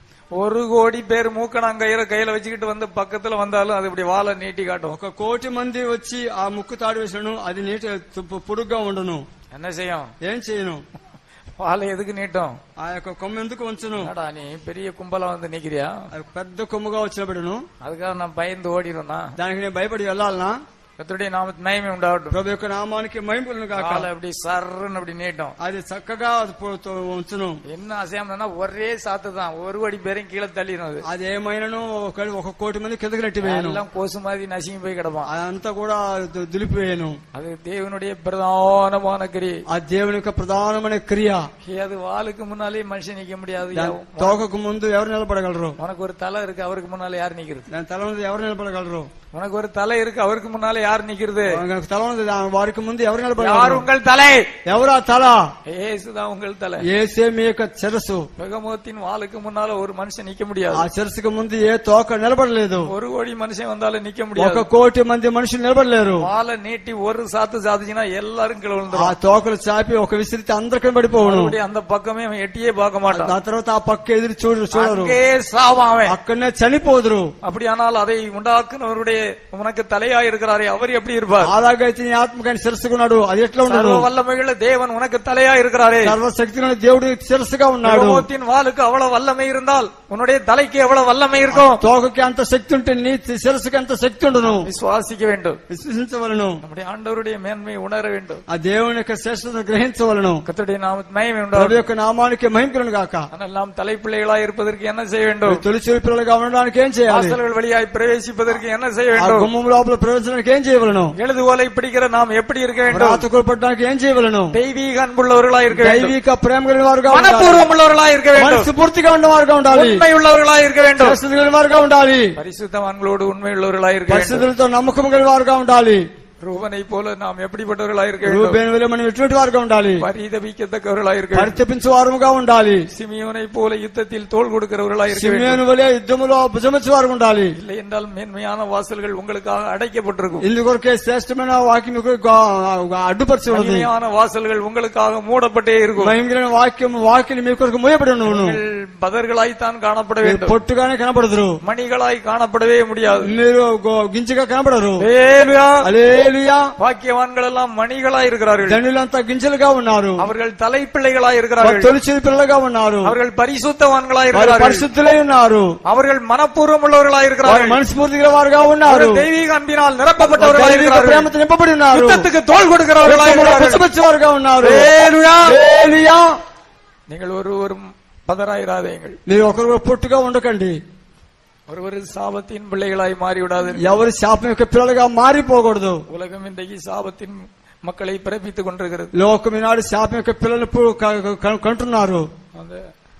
ஒரு கோடி பேர் மூக்கனாங்கயிற கையில வச்சுக்கிட்டு வந்து பக்கத்துல வந்தாலும் அது இப்படி வாழை நீட்டி காட்டும் ఒక కోటి మంది వచ్చి ఆ ముక్కు తాడి వేసినను అది నీటి తుప్పు- పొడుగ్గా ఉండును என்ன செய்யும் ఏం చేయను வாழை எதுக்கு நீட்டும் ఆ యొక్క కొమ్మ ఎందుకు వంచును என்னடா நீ பெரிய கும்பலா வந்து நிக்கிறியா అది పెద్ద కొమ్ముగా వచ్చినబడును அதுக்காக நான் பயந்து ஓடிடும்னா దానికి నేను భయపడి వెళ్ళాలనా கத்துடைய நாம மயமே உண்டாகட்டும் ప్రభు యొక్క నామానికి మహింపులను కాక காலை அப்படி சர்ன்னு அப்படி நீட்டும் అది చక్కగా అది పో- తో- ఉంచును என்ன అసహ్యంனா ఒరే సాத்து தான் ஒரு అడి பேரையும் கீழே தள்ளிடும் அது అది ఏమైనాను ఒక ఒక కోటి మంది కిందకి నెట్టి వేయను எல்லாம் கோசு மாதிரி நசுங்கி போய் கிடப்பான் అదంతా కూడా దు- దులిపివేయను அது தேவனுடைய பிரதானமான கிரி ఆ దేవుని యొక్క ప్రధానమైన క్రియ அது வாளுக்கு முன்னாலே மனுஷன் நிக்க முடியாது దాని తోకకు ముందు ఎవరు నిలబడగలరు உனக்கு ஒரு தலை இருக்கு அவருக்கு முன்னால யார் நிக்கிறது దాని తల ఉంది ఎవరు నిలబడగలరు உனக்கு ஒரு தலை இருக்கு அவருக்கு முன்னால யார் நிக்கிறது వానికి తల ఉంది దా- వారికి ముందు ఎవరు யார் నిలబడగలరు உங்கள் தலை ఎవరు ఆ తల ஏசுதான் உங்கள் தலை ఏసే మీ యొక్క శిరస్సు முகமுகத்தின் வாளுக்கு முன்னால ஒரு மனுஷன் நிக்க முடியாது ఆ శిరస్సుకు ముందు ఏ తోక నిలబడలేదు ஒரு கோடி மனுஷன் வந்தாலும் நிக்க ఒక முடியாது కోటి మంది మనుషులు నిలబడలేరు வாழை நீட்டி ஒரு சாத்து சாத்துச்சுன்னா எல்லாரும் கீழே ఆ விழுந்துரும் తోకలు చాపి ఒక విసిరితే అందరికీ పడిపోవును மறுபடியும் அந்த பக்கமே அவன் எட்டியே பார்க்க மாட்டான் ఆ తర్వాత ఆ పక్క ఎదురు చూడు చూడరు அங்கே சாவான் அவன் అక్కడనే చనిపోదురు அப்படியானால் அதை உண்டாக்குனவருடைய உனக்கு தலையா இருக்கிறாரே அவர் எப்படி இருப்பார் అలాగైతే నీ ఆత్మకాన్ని శిరస్సుకున్నాడు అది ఎట్లా ఉండదు சர்வ வல்லமையுள்ள தேவன் உனக்கு தலையா இருக்கிறாரே సర్వశక్తి దేవుడు శిరస్సుగా ఉన్నాడు யோகத்தின் வாளுக்கு அவ்வளவு வல்லமை இருந்தால் உன்னுடைய தலைக்கு எவ்வளவு வல்லமை இருக்கும் తోకకి అంత శక్తి ఉంటే నీ శిరస్సుకి అంత శక్తి ఉండును விசுவாசிக்க வேண்டும் విశ్వసించవలను நம்முடைய ஆண்டவருடைய மேன்மை உணர வேண்டும் ఆ దేవుని యొక్క శ్రేష్టతను గ్రహించవలను கர்த்தருடைய நாம மயமே ప్రభు உண்டாகும் యొక్క నామానికి మహింకలను గాక ஆனால் நாம் தலைப்பிள்ளைகளாய் இருப்பதற்கு என்ன செய்ய வேண்டும் తొలిచి పిల్లలుగా ఉండడానికి ఏం చేయాలి வாசல்கள் வழியாய் பிரவேசிப்பதற்கு என்ன செய்ய ఆ வேண்டும் గుమ్మం లోపల ప్రవేశించడానికి ఏం చేయవలను எழுதுகோலை பிடிக்கிற நாம் எப்படி இருக்க வேண்டும் రాతకులు పట్టడానికి ఏం చేయవలను தெய்வீக அன்புள்ளவர்களாய் இருக்க வேண்டும் దైవిక ప్రేమ కలిగిన వారుగా ఉండాలి மனப்பூர்வம் உள்ளவர்களாய் இருக்க வேண்டும் మనసు పూర్తిగా ఉన్న వారుగా ఉండాలి உண்மை உள்ளவர்களாய் இருக்க வேண்டும் పరిస్థితి కలిగిన వారుగా ఉండాలి பரிசுத்தவான்களோடு உண்மை உள்ளவர்களாய் இருக்க வேண்டும் పరిస్థితులతో నమ్మకం కలిగిన వారుగా ఉండాలి ரூபனை போல நாம் எப்படிப்பட்டவர்களாய் இருக்க வேண்டும் రూపేణ వలె మనం ఎటువంటి వారుగా ఉండాలి பரிதபிக்கத்தக்கவர்களாய் இருக்க வேண்டும் పరితపించు వారుగా ఉండాలి சிமியோனை போல யுத்தத்தில் தோள் கொடுக்கிறவர்களாய் இருக்க வேண்டும் సిమియోను వలె యుద్ధములో భుజమించు వారు ఉండాలి இல்லை என்றால் மேன்மையான வாசல்கள் உங்களுக்காக அடைக்கப்பட்டிருக்கும் ఇందుకొరకే శ్రేష్టమైన వాక్యం మీకు గా- అడ్డుపరిచి ఉన్నది மகிமையான வாசல்கள் உங்களுக்காக மூடப்பட்டே இருக்கும் మహిమగిన వాక్యం వాక్యం మీ కొరకు మోయబడి ఉన్నవును நீங்கள் பதர்களாய்த்தான் காணப்பட మీరు வேண்டும் పొట్టుగానే కనపడదురు மணிகளாய் காணப்படவே முடியாது మీరు గో- గింజగా కనపడరు ஹalleluya. అలేలుయా பாக்கியவான்கள் எல்லாம் மணிகளாய் இருக்கிறார்கள் దండులంతా గింజలుగా ఉన్నారు அவர்கள் தலைப்பிள்ளைகளாய் இருக்கிறார்கள் తొలిచి పిల్లలుగా ఉన్నారు அவர்கள் பரிசுத்தவான்களாய் వారు இருக்கிறார்கள் పరిశుద్ధులై ఉన్నారు அவர்கள் மனப்பூர்வம் உள்ளவர்களாய் వారు இருக்கிறார்கள் మనస్ఫూర్తిగా వారుగా ఉన్నారు அவர்கள் தெய்வீக அன்பினால் நிரப்பப்பட்டவர்களாய் దైవిక இருக்கிறார்கள் ప్రేమతో నింపబడి ఉన్నారు யுத்தத்துக்கு தோள் கொடுக்கிறவர்களாய் இருக்கிறார்கள் పుచ్చపచ్చి వారుగా ఉన్నారు ஹalleluya. హల్లెలూయా. நீங்கள் ஒருவரும் பதறாயிராதீங்கள் మీరు ఒకరు పొట్టుగా ఉండకండి ஒருவர் சாபத்தின் பிள்ளைகளாய் மாறிவிடாது ఎవరు శాపం యొక్క పిల్లలుగా మారిపోకూడదు உலகம் இன்றைக்கு சாபத்தின் மக்களை பிறப்பித்துக் கொண்டிருக்கிறது లోకం ఈనాడు శాపం యొక్క పిల్లలు పు- క- క- కంటున్నారు அந்த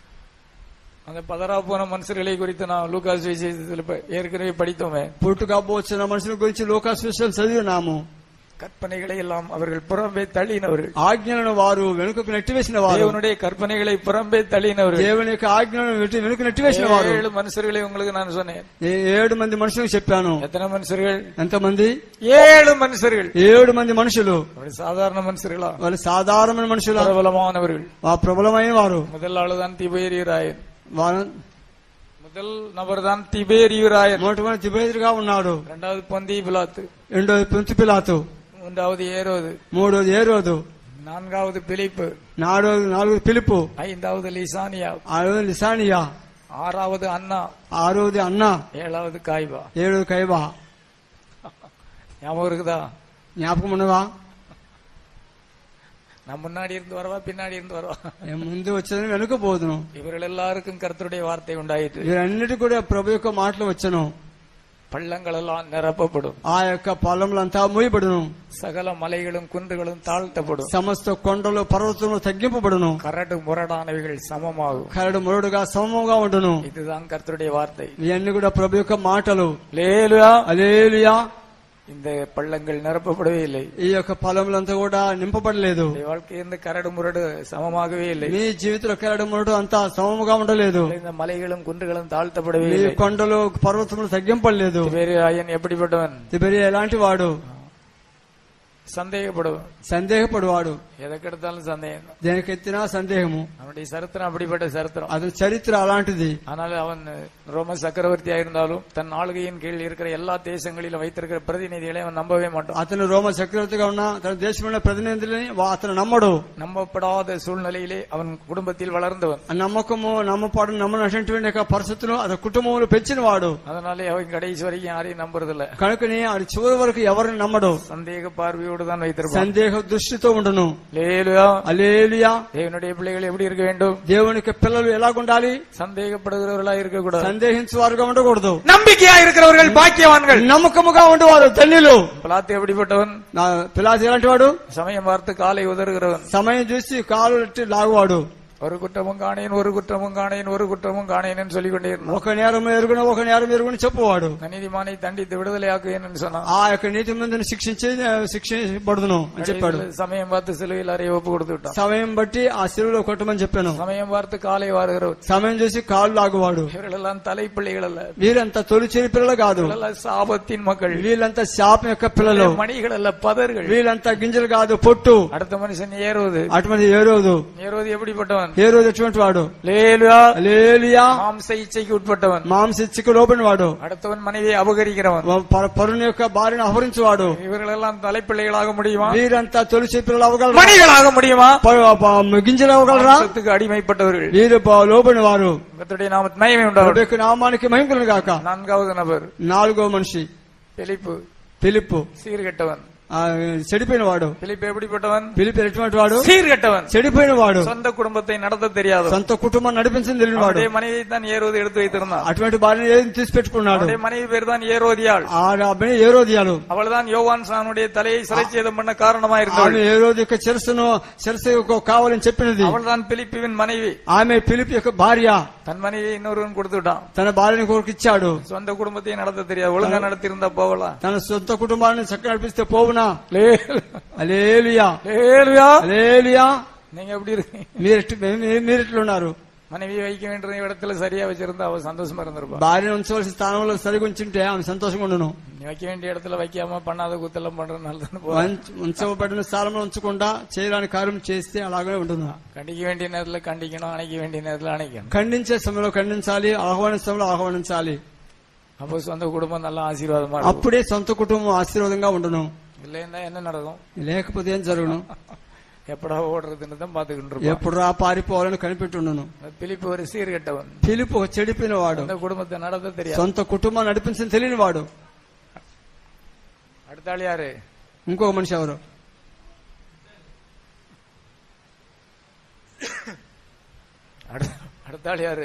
அந்த பதறா போன மனுஷர்களை குறித்து நான் லூகாஸ் விசேஷத்தில் ப- ஏற்கனவே படித்தோமே పుట్టుగా వచ్చిన మనుషుల గురించి లోకాస్ విషయం చదివినాము கற்பனைகளை எல்லாம் அவர்கள் புறம்பே தள்ளினவர்கள் ఆజ్ఞలను వారు వెనుకకు నెట్టివేసిన వారు தேவனுடைய கற்பனைகளை புறம்பே தள்ளினவர்கள் దేవుని యొక్క ఆజ్ఞలను వెట్టి- వెనుక నెట్టివేసిన వారు ஏழு மனுஷர்களை உங்களுக்கு நான் சொன்னேன் ఏ- ఏడు మంది మనుషులకు చెప్పాను எத்தனை மனுஷர்கள் ఎంతమంది ஏழு மனுஷர்கள் ఏడు మంది మనుషులు அப்படி சாதாரண மனுஷர்களா వాళ్ళు సాధారణ మనుషులు பிரபலமானவர்கள் ఆ ప్రబలమైన వారు முதல் ஆளுதான் திபேரியராயன் వారు முதல் நபர் தான் திபேரியுராயன் మొట్టమొదటి తిబేతుగా ఉన్నాడు இரண்டாவது பொந்தி பிலாத்து రెండోది పొంతి పిలాతు மூன்றாவது ஏரோது మూడోది ఏరోదు நான்காவது பிலிப்பு నాలుగోది నాలుగోది పిలుపు ஐந்தாவது லிசானியா ఆరోది లిసానియా ஆறாவது அண்ணா ఆరోది అన్న ஏழாவது காய்பா ఏడోది కైవా ஞாபகம் இருக்குதா జ్ఞాపకం ఉన్నదా நான் முன்னாடி இருந்து வரவா பின்னாடி இருந்து வரவா ఏ ముందు వచ్చేదని వెనుక పోదును இவர்கள் எல்லாருக்கும் கர்த்தருடைய வார்த்தை உண்டாயிற்று వీరన్నిటి కూడా ప్రభు యొక్క మాటలు వచ్చను பள்ளங்கள் எல்லாம் நிரப்பப்படும் ఆ యొక్క పొలములంతా మూయబడును சகல மலைகளும் குன்றுகளும் தாழ்த்தப்படும் సమస్త కొండలు పర్వతములు తగ్గింపబడును கரடு முரடானவைகள் சமமாகும் కరడు మురడుగా సమముగా ఉండును இதுதான் கர்த்தருடைய வார்த்தை ఇవన్నీ కూడా ప్రభు యొక్క మాటలు லேலுயா అలేలియా இந்த பள்ளங்கள் நிரப்பப்படவே இல்லை ఈ యొక్క పొలములంతా కూడా నింపబడలేదు உன்னுடைய வாழ்க்கை இந்த கரடு முரடு சமமாகவே இல்லை నీ జీవితంలో కరడు మురడు అంతా సమముగా ఉండలేదు இந்த மலைகளும் குன்றுகளும் தாழ்த்தப்படவே నీ இல்லை కొండలు పర్వతములు తగ్గింపడలేదు வேறு ஐயன் எப்படிப்பட்டவன் తిబెరి ఎలాంటి వాడు சந்தேகப்படுவன் సందేహపడువాడు எதற்கெடுத்தாலும் சந்தேகம் தான். దేనికెత్తినా సందేహము அவனுடைய சரித்திரம் அப்படிப்பட்ட சரித்திரம் అతని చరిత్ర అలాంటిది ஆனால் அவன் ரோம சக்கரவர்த்தியா இருந்தாலும் தன் ஆளுகையின் கீழ் இருக்கிற எல்லா தேசங்களிலும் வைத்திருக்கிற பிரதிநிதிகளை அவன் நம்பவே மாட்டான் అతను రోమ చక్రవర్తిగా ఉన్న తన దేశంలో ప్రతినిధులని వా- అతను నమ్మడు நம்பப்படாத சூழ்நிலையிலே அவன் குடும்பத்தில் வளர்ந்தவன் ఆ నమ్మకము నమ్మపాడు నమ్మనటువంటి యొక్క పరిస్థితులు అతని కుటుంబంలో పెంచిన వాడు அதனாலே அவன் கடைசி வரைக்கும் யாரையும் நம்புறதில்ல కనుకని ఆడు చివరి వరకు ఎవరిని నమ్మడు சந்தேக பார்வையோடு தான் வைத்திருப்பான் సందేహ దృష్టితో ఉండును லேலுயா అలేలియా தேவனுடைய பிள்ளைகள் எப்படி இருக்க வேண்டும் దేవునికి పిల్లలు ఎలాగుండాలి சந்தேகப்படுகிறவர்களா இருக்கக்கூடாது సందేహించేవారుగా ఉండకూడదు நம்பிக்கையா இருக்கிறவர்கள் பாக்கியவான்கள் నమ్మకముగా ఉండేవారు తల్లిలు பிளாத்து எப்படிப்பட்டவன் నా పిల్లాది ఎలాంటి వాడు சமயம் பார்த்து காலை உதறுகிறவன் సమయం చూసి కాలు ఎట్టి లాగువాడు ஒரு குற்றமும் காணேன் ஒரு குற்றமும் காணேன் ஒரு குற்றமும் காணேன் சொல்லிக் கொண்டே இருந்தான் ఒక నేరం ఎరుగున ఒక నేరం ఎరుగున చెప్పువాడు நீதிமானை தண்டித்து விடுதலையாக்குவேன் சொன்னான் ఆ యొక్క నీతి మందిని శిక్షించి శిక్షించబడుదును అని చెప్పాడు சமயம் பார்த்து சிலுவையில் அறைய ஒப்பு கொடுத்து விட்டான் సమయం బట్టి ఆ సిరువులో కొట్టమని చెప్పాను சமயம் பார்த்து காலை வாருகிறவன் సమయం చూసి కాళ్ళు లాగువాడు இவர்களெல்லாம் தலைப்பிள்ளைகள் அல்ல వీరంతా తొలిచేరి పిల్లలు కాదు இவர்களெல்லாம் சாபத்தின் மக்கள் వీళ్ళంతా శాపం యొక్క పిల్లలు மணிகள் அல்ல பதர்கள் వీళ్ళంతా గింజలు కాదు పొట్టు அடுத்த మనిషిని ஏறுவது అటువంటి ఏ రోజు ஏறுவது எப்படிப்பட்டவன் ఏ రోజు ఎటువంటి వాడు லேலுயா లేలియా மாம்ச இச்சைக்கு உட்பட்டவன் మాంస ఇచ్చిక లోపని వాడు அடுத்தவன் மனைவியை అపகரிக்கிறவன் ప- పరుని యొక్క భార్యను అపహరించేవాడు இவர்களெல்லாம் தலைப்பிள்ளைகளாக முடியுமா వీరంతా తొలిచే పిల్లలు అవ్వగలరా மணிகளாக முடியுமா ప- ప- గింజలు అవ్వగలరా மாம்சத்துக்கு அடிமைப்பட்டவர்கள் వీరు ప- లోబడిన వారు கர்த்தருடைய நாம மயமே உண்டாகும் ప్రభు యొక్క నామానికి మహిమకులు గాక நான்காவது நபர் నాలుగో మనిషి பிலிப்பு పిలుపు சீர்கெட்டவன் ఆ, చెడిపోయిన వాడు பிலிப்பு எப்படிப்பட்டவன் పిలుపు ఎటువంటి వాడు சீர்கெட்டவன் చెడిపోయిన వాడు சொந்த குடும்பத்தை நடத்த தெரியாதவன் సొంత కుటుంబం నడిపించని తెలియని వాడు அவருடைய மனைவியை தான் ஏறுவது எடுத்து வைத்திருந்தான் అటువంటి భార్యను ఏది తీసి పెట్టుకున్నాడు அவருடைய மனைவி பேர் தான் ஏரோதியாள் ఆ అబ్బాయి ఏ రోజు அவள் தான் யோவான் சானுடைய தலையை சிறைச்சேதம் பண்ண காரணமா இருந்தவள் ఆమె ఏ రోజు యొక్క శిరస్సును శిరస్సు యొక్క కావాలని చెప్పినది அவள் தான் பிலிப்புவின் மனைவி ఆమె పిలుపు యొక్క భార్య தன் மனைவியை இன்னொருவன் கொடுத்து விட்டான் తన భార్యని కొరకు ఇచ్చాడు சொந்த குடும்பத்தை நடத்த தெரியாது ஒழுங்கா நடத்திருந்தா போகலாம் తన సొంత కుటుంబాన్ని చక్కగా నడిపిస్తే పోవునా லே- అలేలియా லேலுயா. అలేలియా நீங்க எப்படி இருக்கீங்க మీరెట్ మీరెట్లున్నారు மனைவி வைக்க வேண்டிய இடத்துல சரியா வச்சிருந்தா அவ சந்தோஷமா இருந்திருப்பா భార్యను ఉంచవలసిన స్థానంలో సరిగా ఉంచుంటే ఆమె సంతోషంగా ఉండను நீ வைக்க வேண்டிய இடத்துல வைக்காம பண்ணாத குத்தெல்லாம் பண்றதுனால தானே போ ఉంచ- ఉంచబడిన స్థానంలో ఉంచకుండా చేయడానికి కార్యం చేస్తే అలాగే ఉంటుంది கண்டிக்க வேண்டிய நேரத்துல கண்டிக்கணும் அணைக்க வேண்டிய நேரத்துல அணைக்கணும் ఖండించే సమయంలో ఖండించాలి ఆహ్వానించే సమయంలో ఆహ్వానించాలి அப்போ சொந்த குடும்பம் நல்லா ஆசீர்வாதமா இருக்கும் అప్పుడే సొంత కుటుంబం ఆశీర్వాదంగా ఉండను இல்லைன்னா என்ன நடக்கும் లేకపోతే ఏం జరుగును எப்படா ஓடுறதுன்னு தான் பாத்துக்கிட்டு இருப்போம் ఎప్పుడు రా పారిపోవాలని కనిపెట్టుండను பிலிப்பு ஒரு சீர்கெட்டவன் పిలుపు ఒక చెడిపోయిన వాడు அந்த குடும்பத்தை நடத்த தெரியாது సొంత కుటుంబాన్ని నడిపించని తెలియని వాడు அடுத்த ஆள் யாரு ఇంకొక మనిషి ఎవరు அடுத்த அடுத்த ஆள் யாரு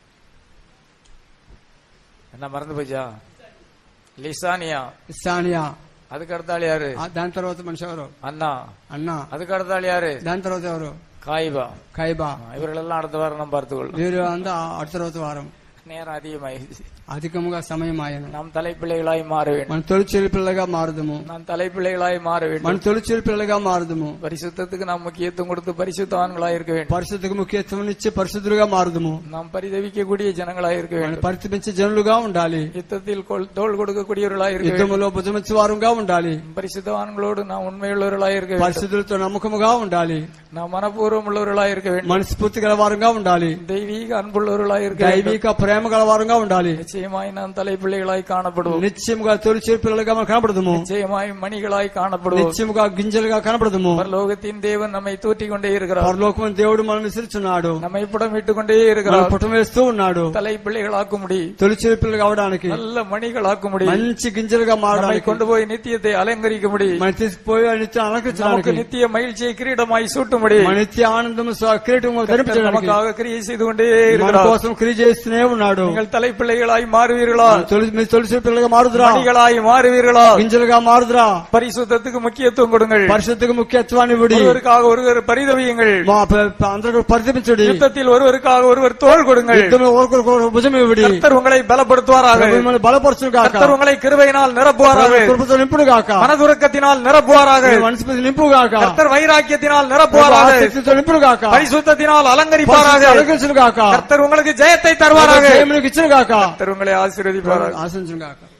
என்ன மறந்து போச்சா லிசானியா సానియా அதுக்கு அடுத்த ஆள் யாரு ఆ దాని తర్వాత మనిషి ఎవరు அண்ணா అన్న அதுக்கு அடுத்த ஆள் யாரு దాని తర్వాత ఎవరు காய்பா ఖైబా இவர்கள் எல்லாம் அடுத்த வாரம் நம்ம பார்த்துக்கொள்ளும் వీరు అంతా ఆ తర్వాత వారం நேரம் அதிகமாயிருச்சு అధికముగా సమయం ఆయన நாம் தலைப்பிள்ளைகளாய் மாற வேண்டும் మన తొలిచేలి పిల్లగా మారుదము நாம் தலைப்பிள்ளைகளாய் மாற మన வேண்டும் తొలిచేలి పిల్లగా మారుదము பரிசுத்தத்துக்கு நாம் முக்கியத்துவம் கொடுத்து பரிசுத்தவான்களாய் இருக்க வேண்டும் పరిశుద్ధకు ముఖ్యత్వం ఇచ్చి పరిశుద్ధులుగా మారుదము நாம் பரிதவிக்கக்கூடிய ஜனங்களாய் இருக்க మనం வேண்டும் పరితపించే జనులుగా ఉండాలి யுத்தத்தில் கொள்- தோள் கொடுக்கக்கூடியவர்களாய் இருக்க வேண்டும் యుద్ధములో భుజమిచ్చి వారుగా ఉండాలి பரிசுத்தவான்களோடு நாம் உண்மையுள்ளவர்களாய் இருக்க வேண்டும் పరిశుద్ధులతో నమ్మకముగా ఉండాలి நாம் மனப்பூர்வம் உள்ளவர்களாய் இருக்க வேண்டும் మనస్ఫూర్తి గల వారుగా ఉండాలి தெய்வீக அன்புள்ளவர்களாய் இருக்க வேண்டும் దైవిక ప్రేమ గల వారుగా ఉండాలి நிச்சயமாய் நாம் தலைப்பிள்ளைகளாய் காணப்படுவோம் నిత్యముగా తొలిచేలి పిల్లలుగా మనం కనబడదుము நிச்சயமாய் மணிகளாய் காணப்படுவோம் నిత్యముగా గింజలుగా కనబడదుము பரலோகத்தின் தேவன் நம்மை தூற்றிக் கொண்டே இருக்கிறார் పరలోకం దేవుడు మనం విసిరిచున్నాడు நம்மை புடமிட்டுக் கொண்டே మనం இருக்கிறார் పుటం వేస్తూ ఉన్నాడు தலை பிள்ளைகளாக்கும்படி తొలిచేలి పిల్లలు కావడానికి நல்ல மணிகளாக்கும்படி మంచి గింజలుగా நம்மை మారడానికి கொண்டு போய் నిత్యத்தை అలంకరించుம்படி మనం తీసుకుపోయి ఆ నిత్యం நமக்கு అలంకరించడానికి நித்திய மகிழ்ச்சியை கிரீடமாய் సూட்டும்பడి మన నిత్య ఆనందం కిరీటం ధరించడానికి நமக்காக கிரியை செய்து கொண்டே మన இருக்கிறார் కోసం క్రియ చేస్తూనే ఉన్నాడు நீங்கள் தலைப்பிள்ளைகளாய் மாறுவீர்களா తొలి మీ తొలిచేలి పిల్లలుగా మారుదురా மணிகளாய் மாறுவீர்களா గింజలుగా మారుదురా பரிசுத்தத்துக்கு முக்கியத்துவம் கொடுங்கள் పరిశుద్ధకు ముఖ్యత్వాన్ని ఇవ్వడి ஒருவருக்காக ஒருவர் பரிதவியுங்கள் మా ప- ప- అందరూ పరితపించడి யுத்தத்தில் ஒருவருக்காக ஒருவர் தோள் கொடுங்கள் యుద్ధంలో ఒకరికొకరు భుజం ఇవ్వడి கர்த்தர் உங்களை பலப்படுத்துவாராக మిమ్మల్ని బలపరచును గాక கர்த்தர் உங்களை கிருபையினால் நிரப்புவாராக కృపతో నింపుడు గాక மனதுருக்கத்தினால் நிரப்புவாராக మీ మనసు మీద నింపు గాక கர்த்தர் வைராக்கியத்தினால் நிரப்புவாராக ఆసక్తితో నింపుడు గాక பரிசுத்தத்தினால் அலங்கரிப்பாராக అలంకరించును గాక கர்த்தர் உங்களுக்கு ஜெயத்தை தருவாராக జయములకు ఇచ్చును గాక கர்த்தர் உங்களை ஆசீர்வதிப்பாராக ఆశించును గాక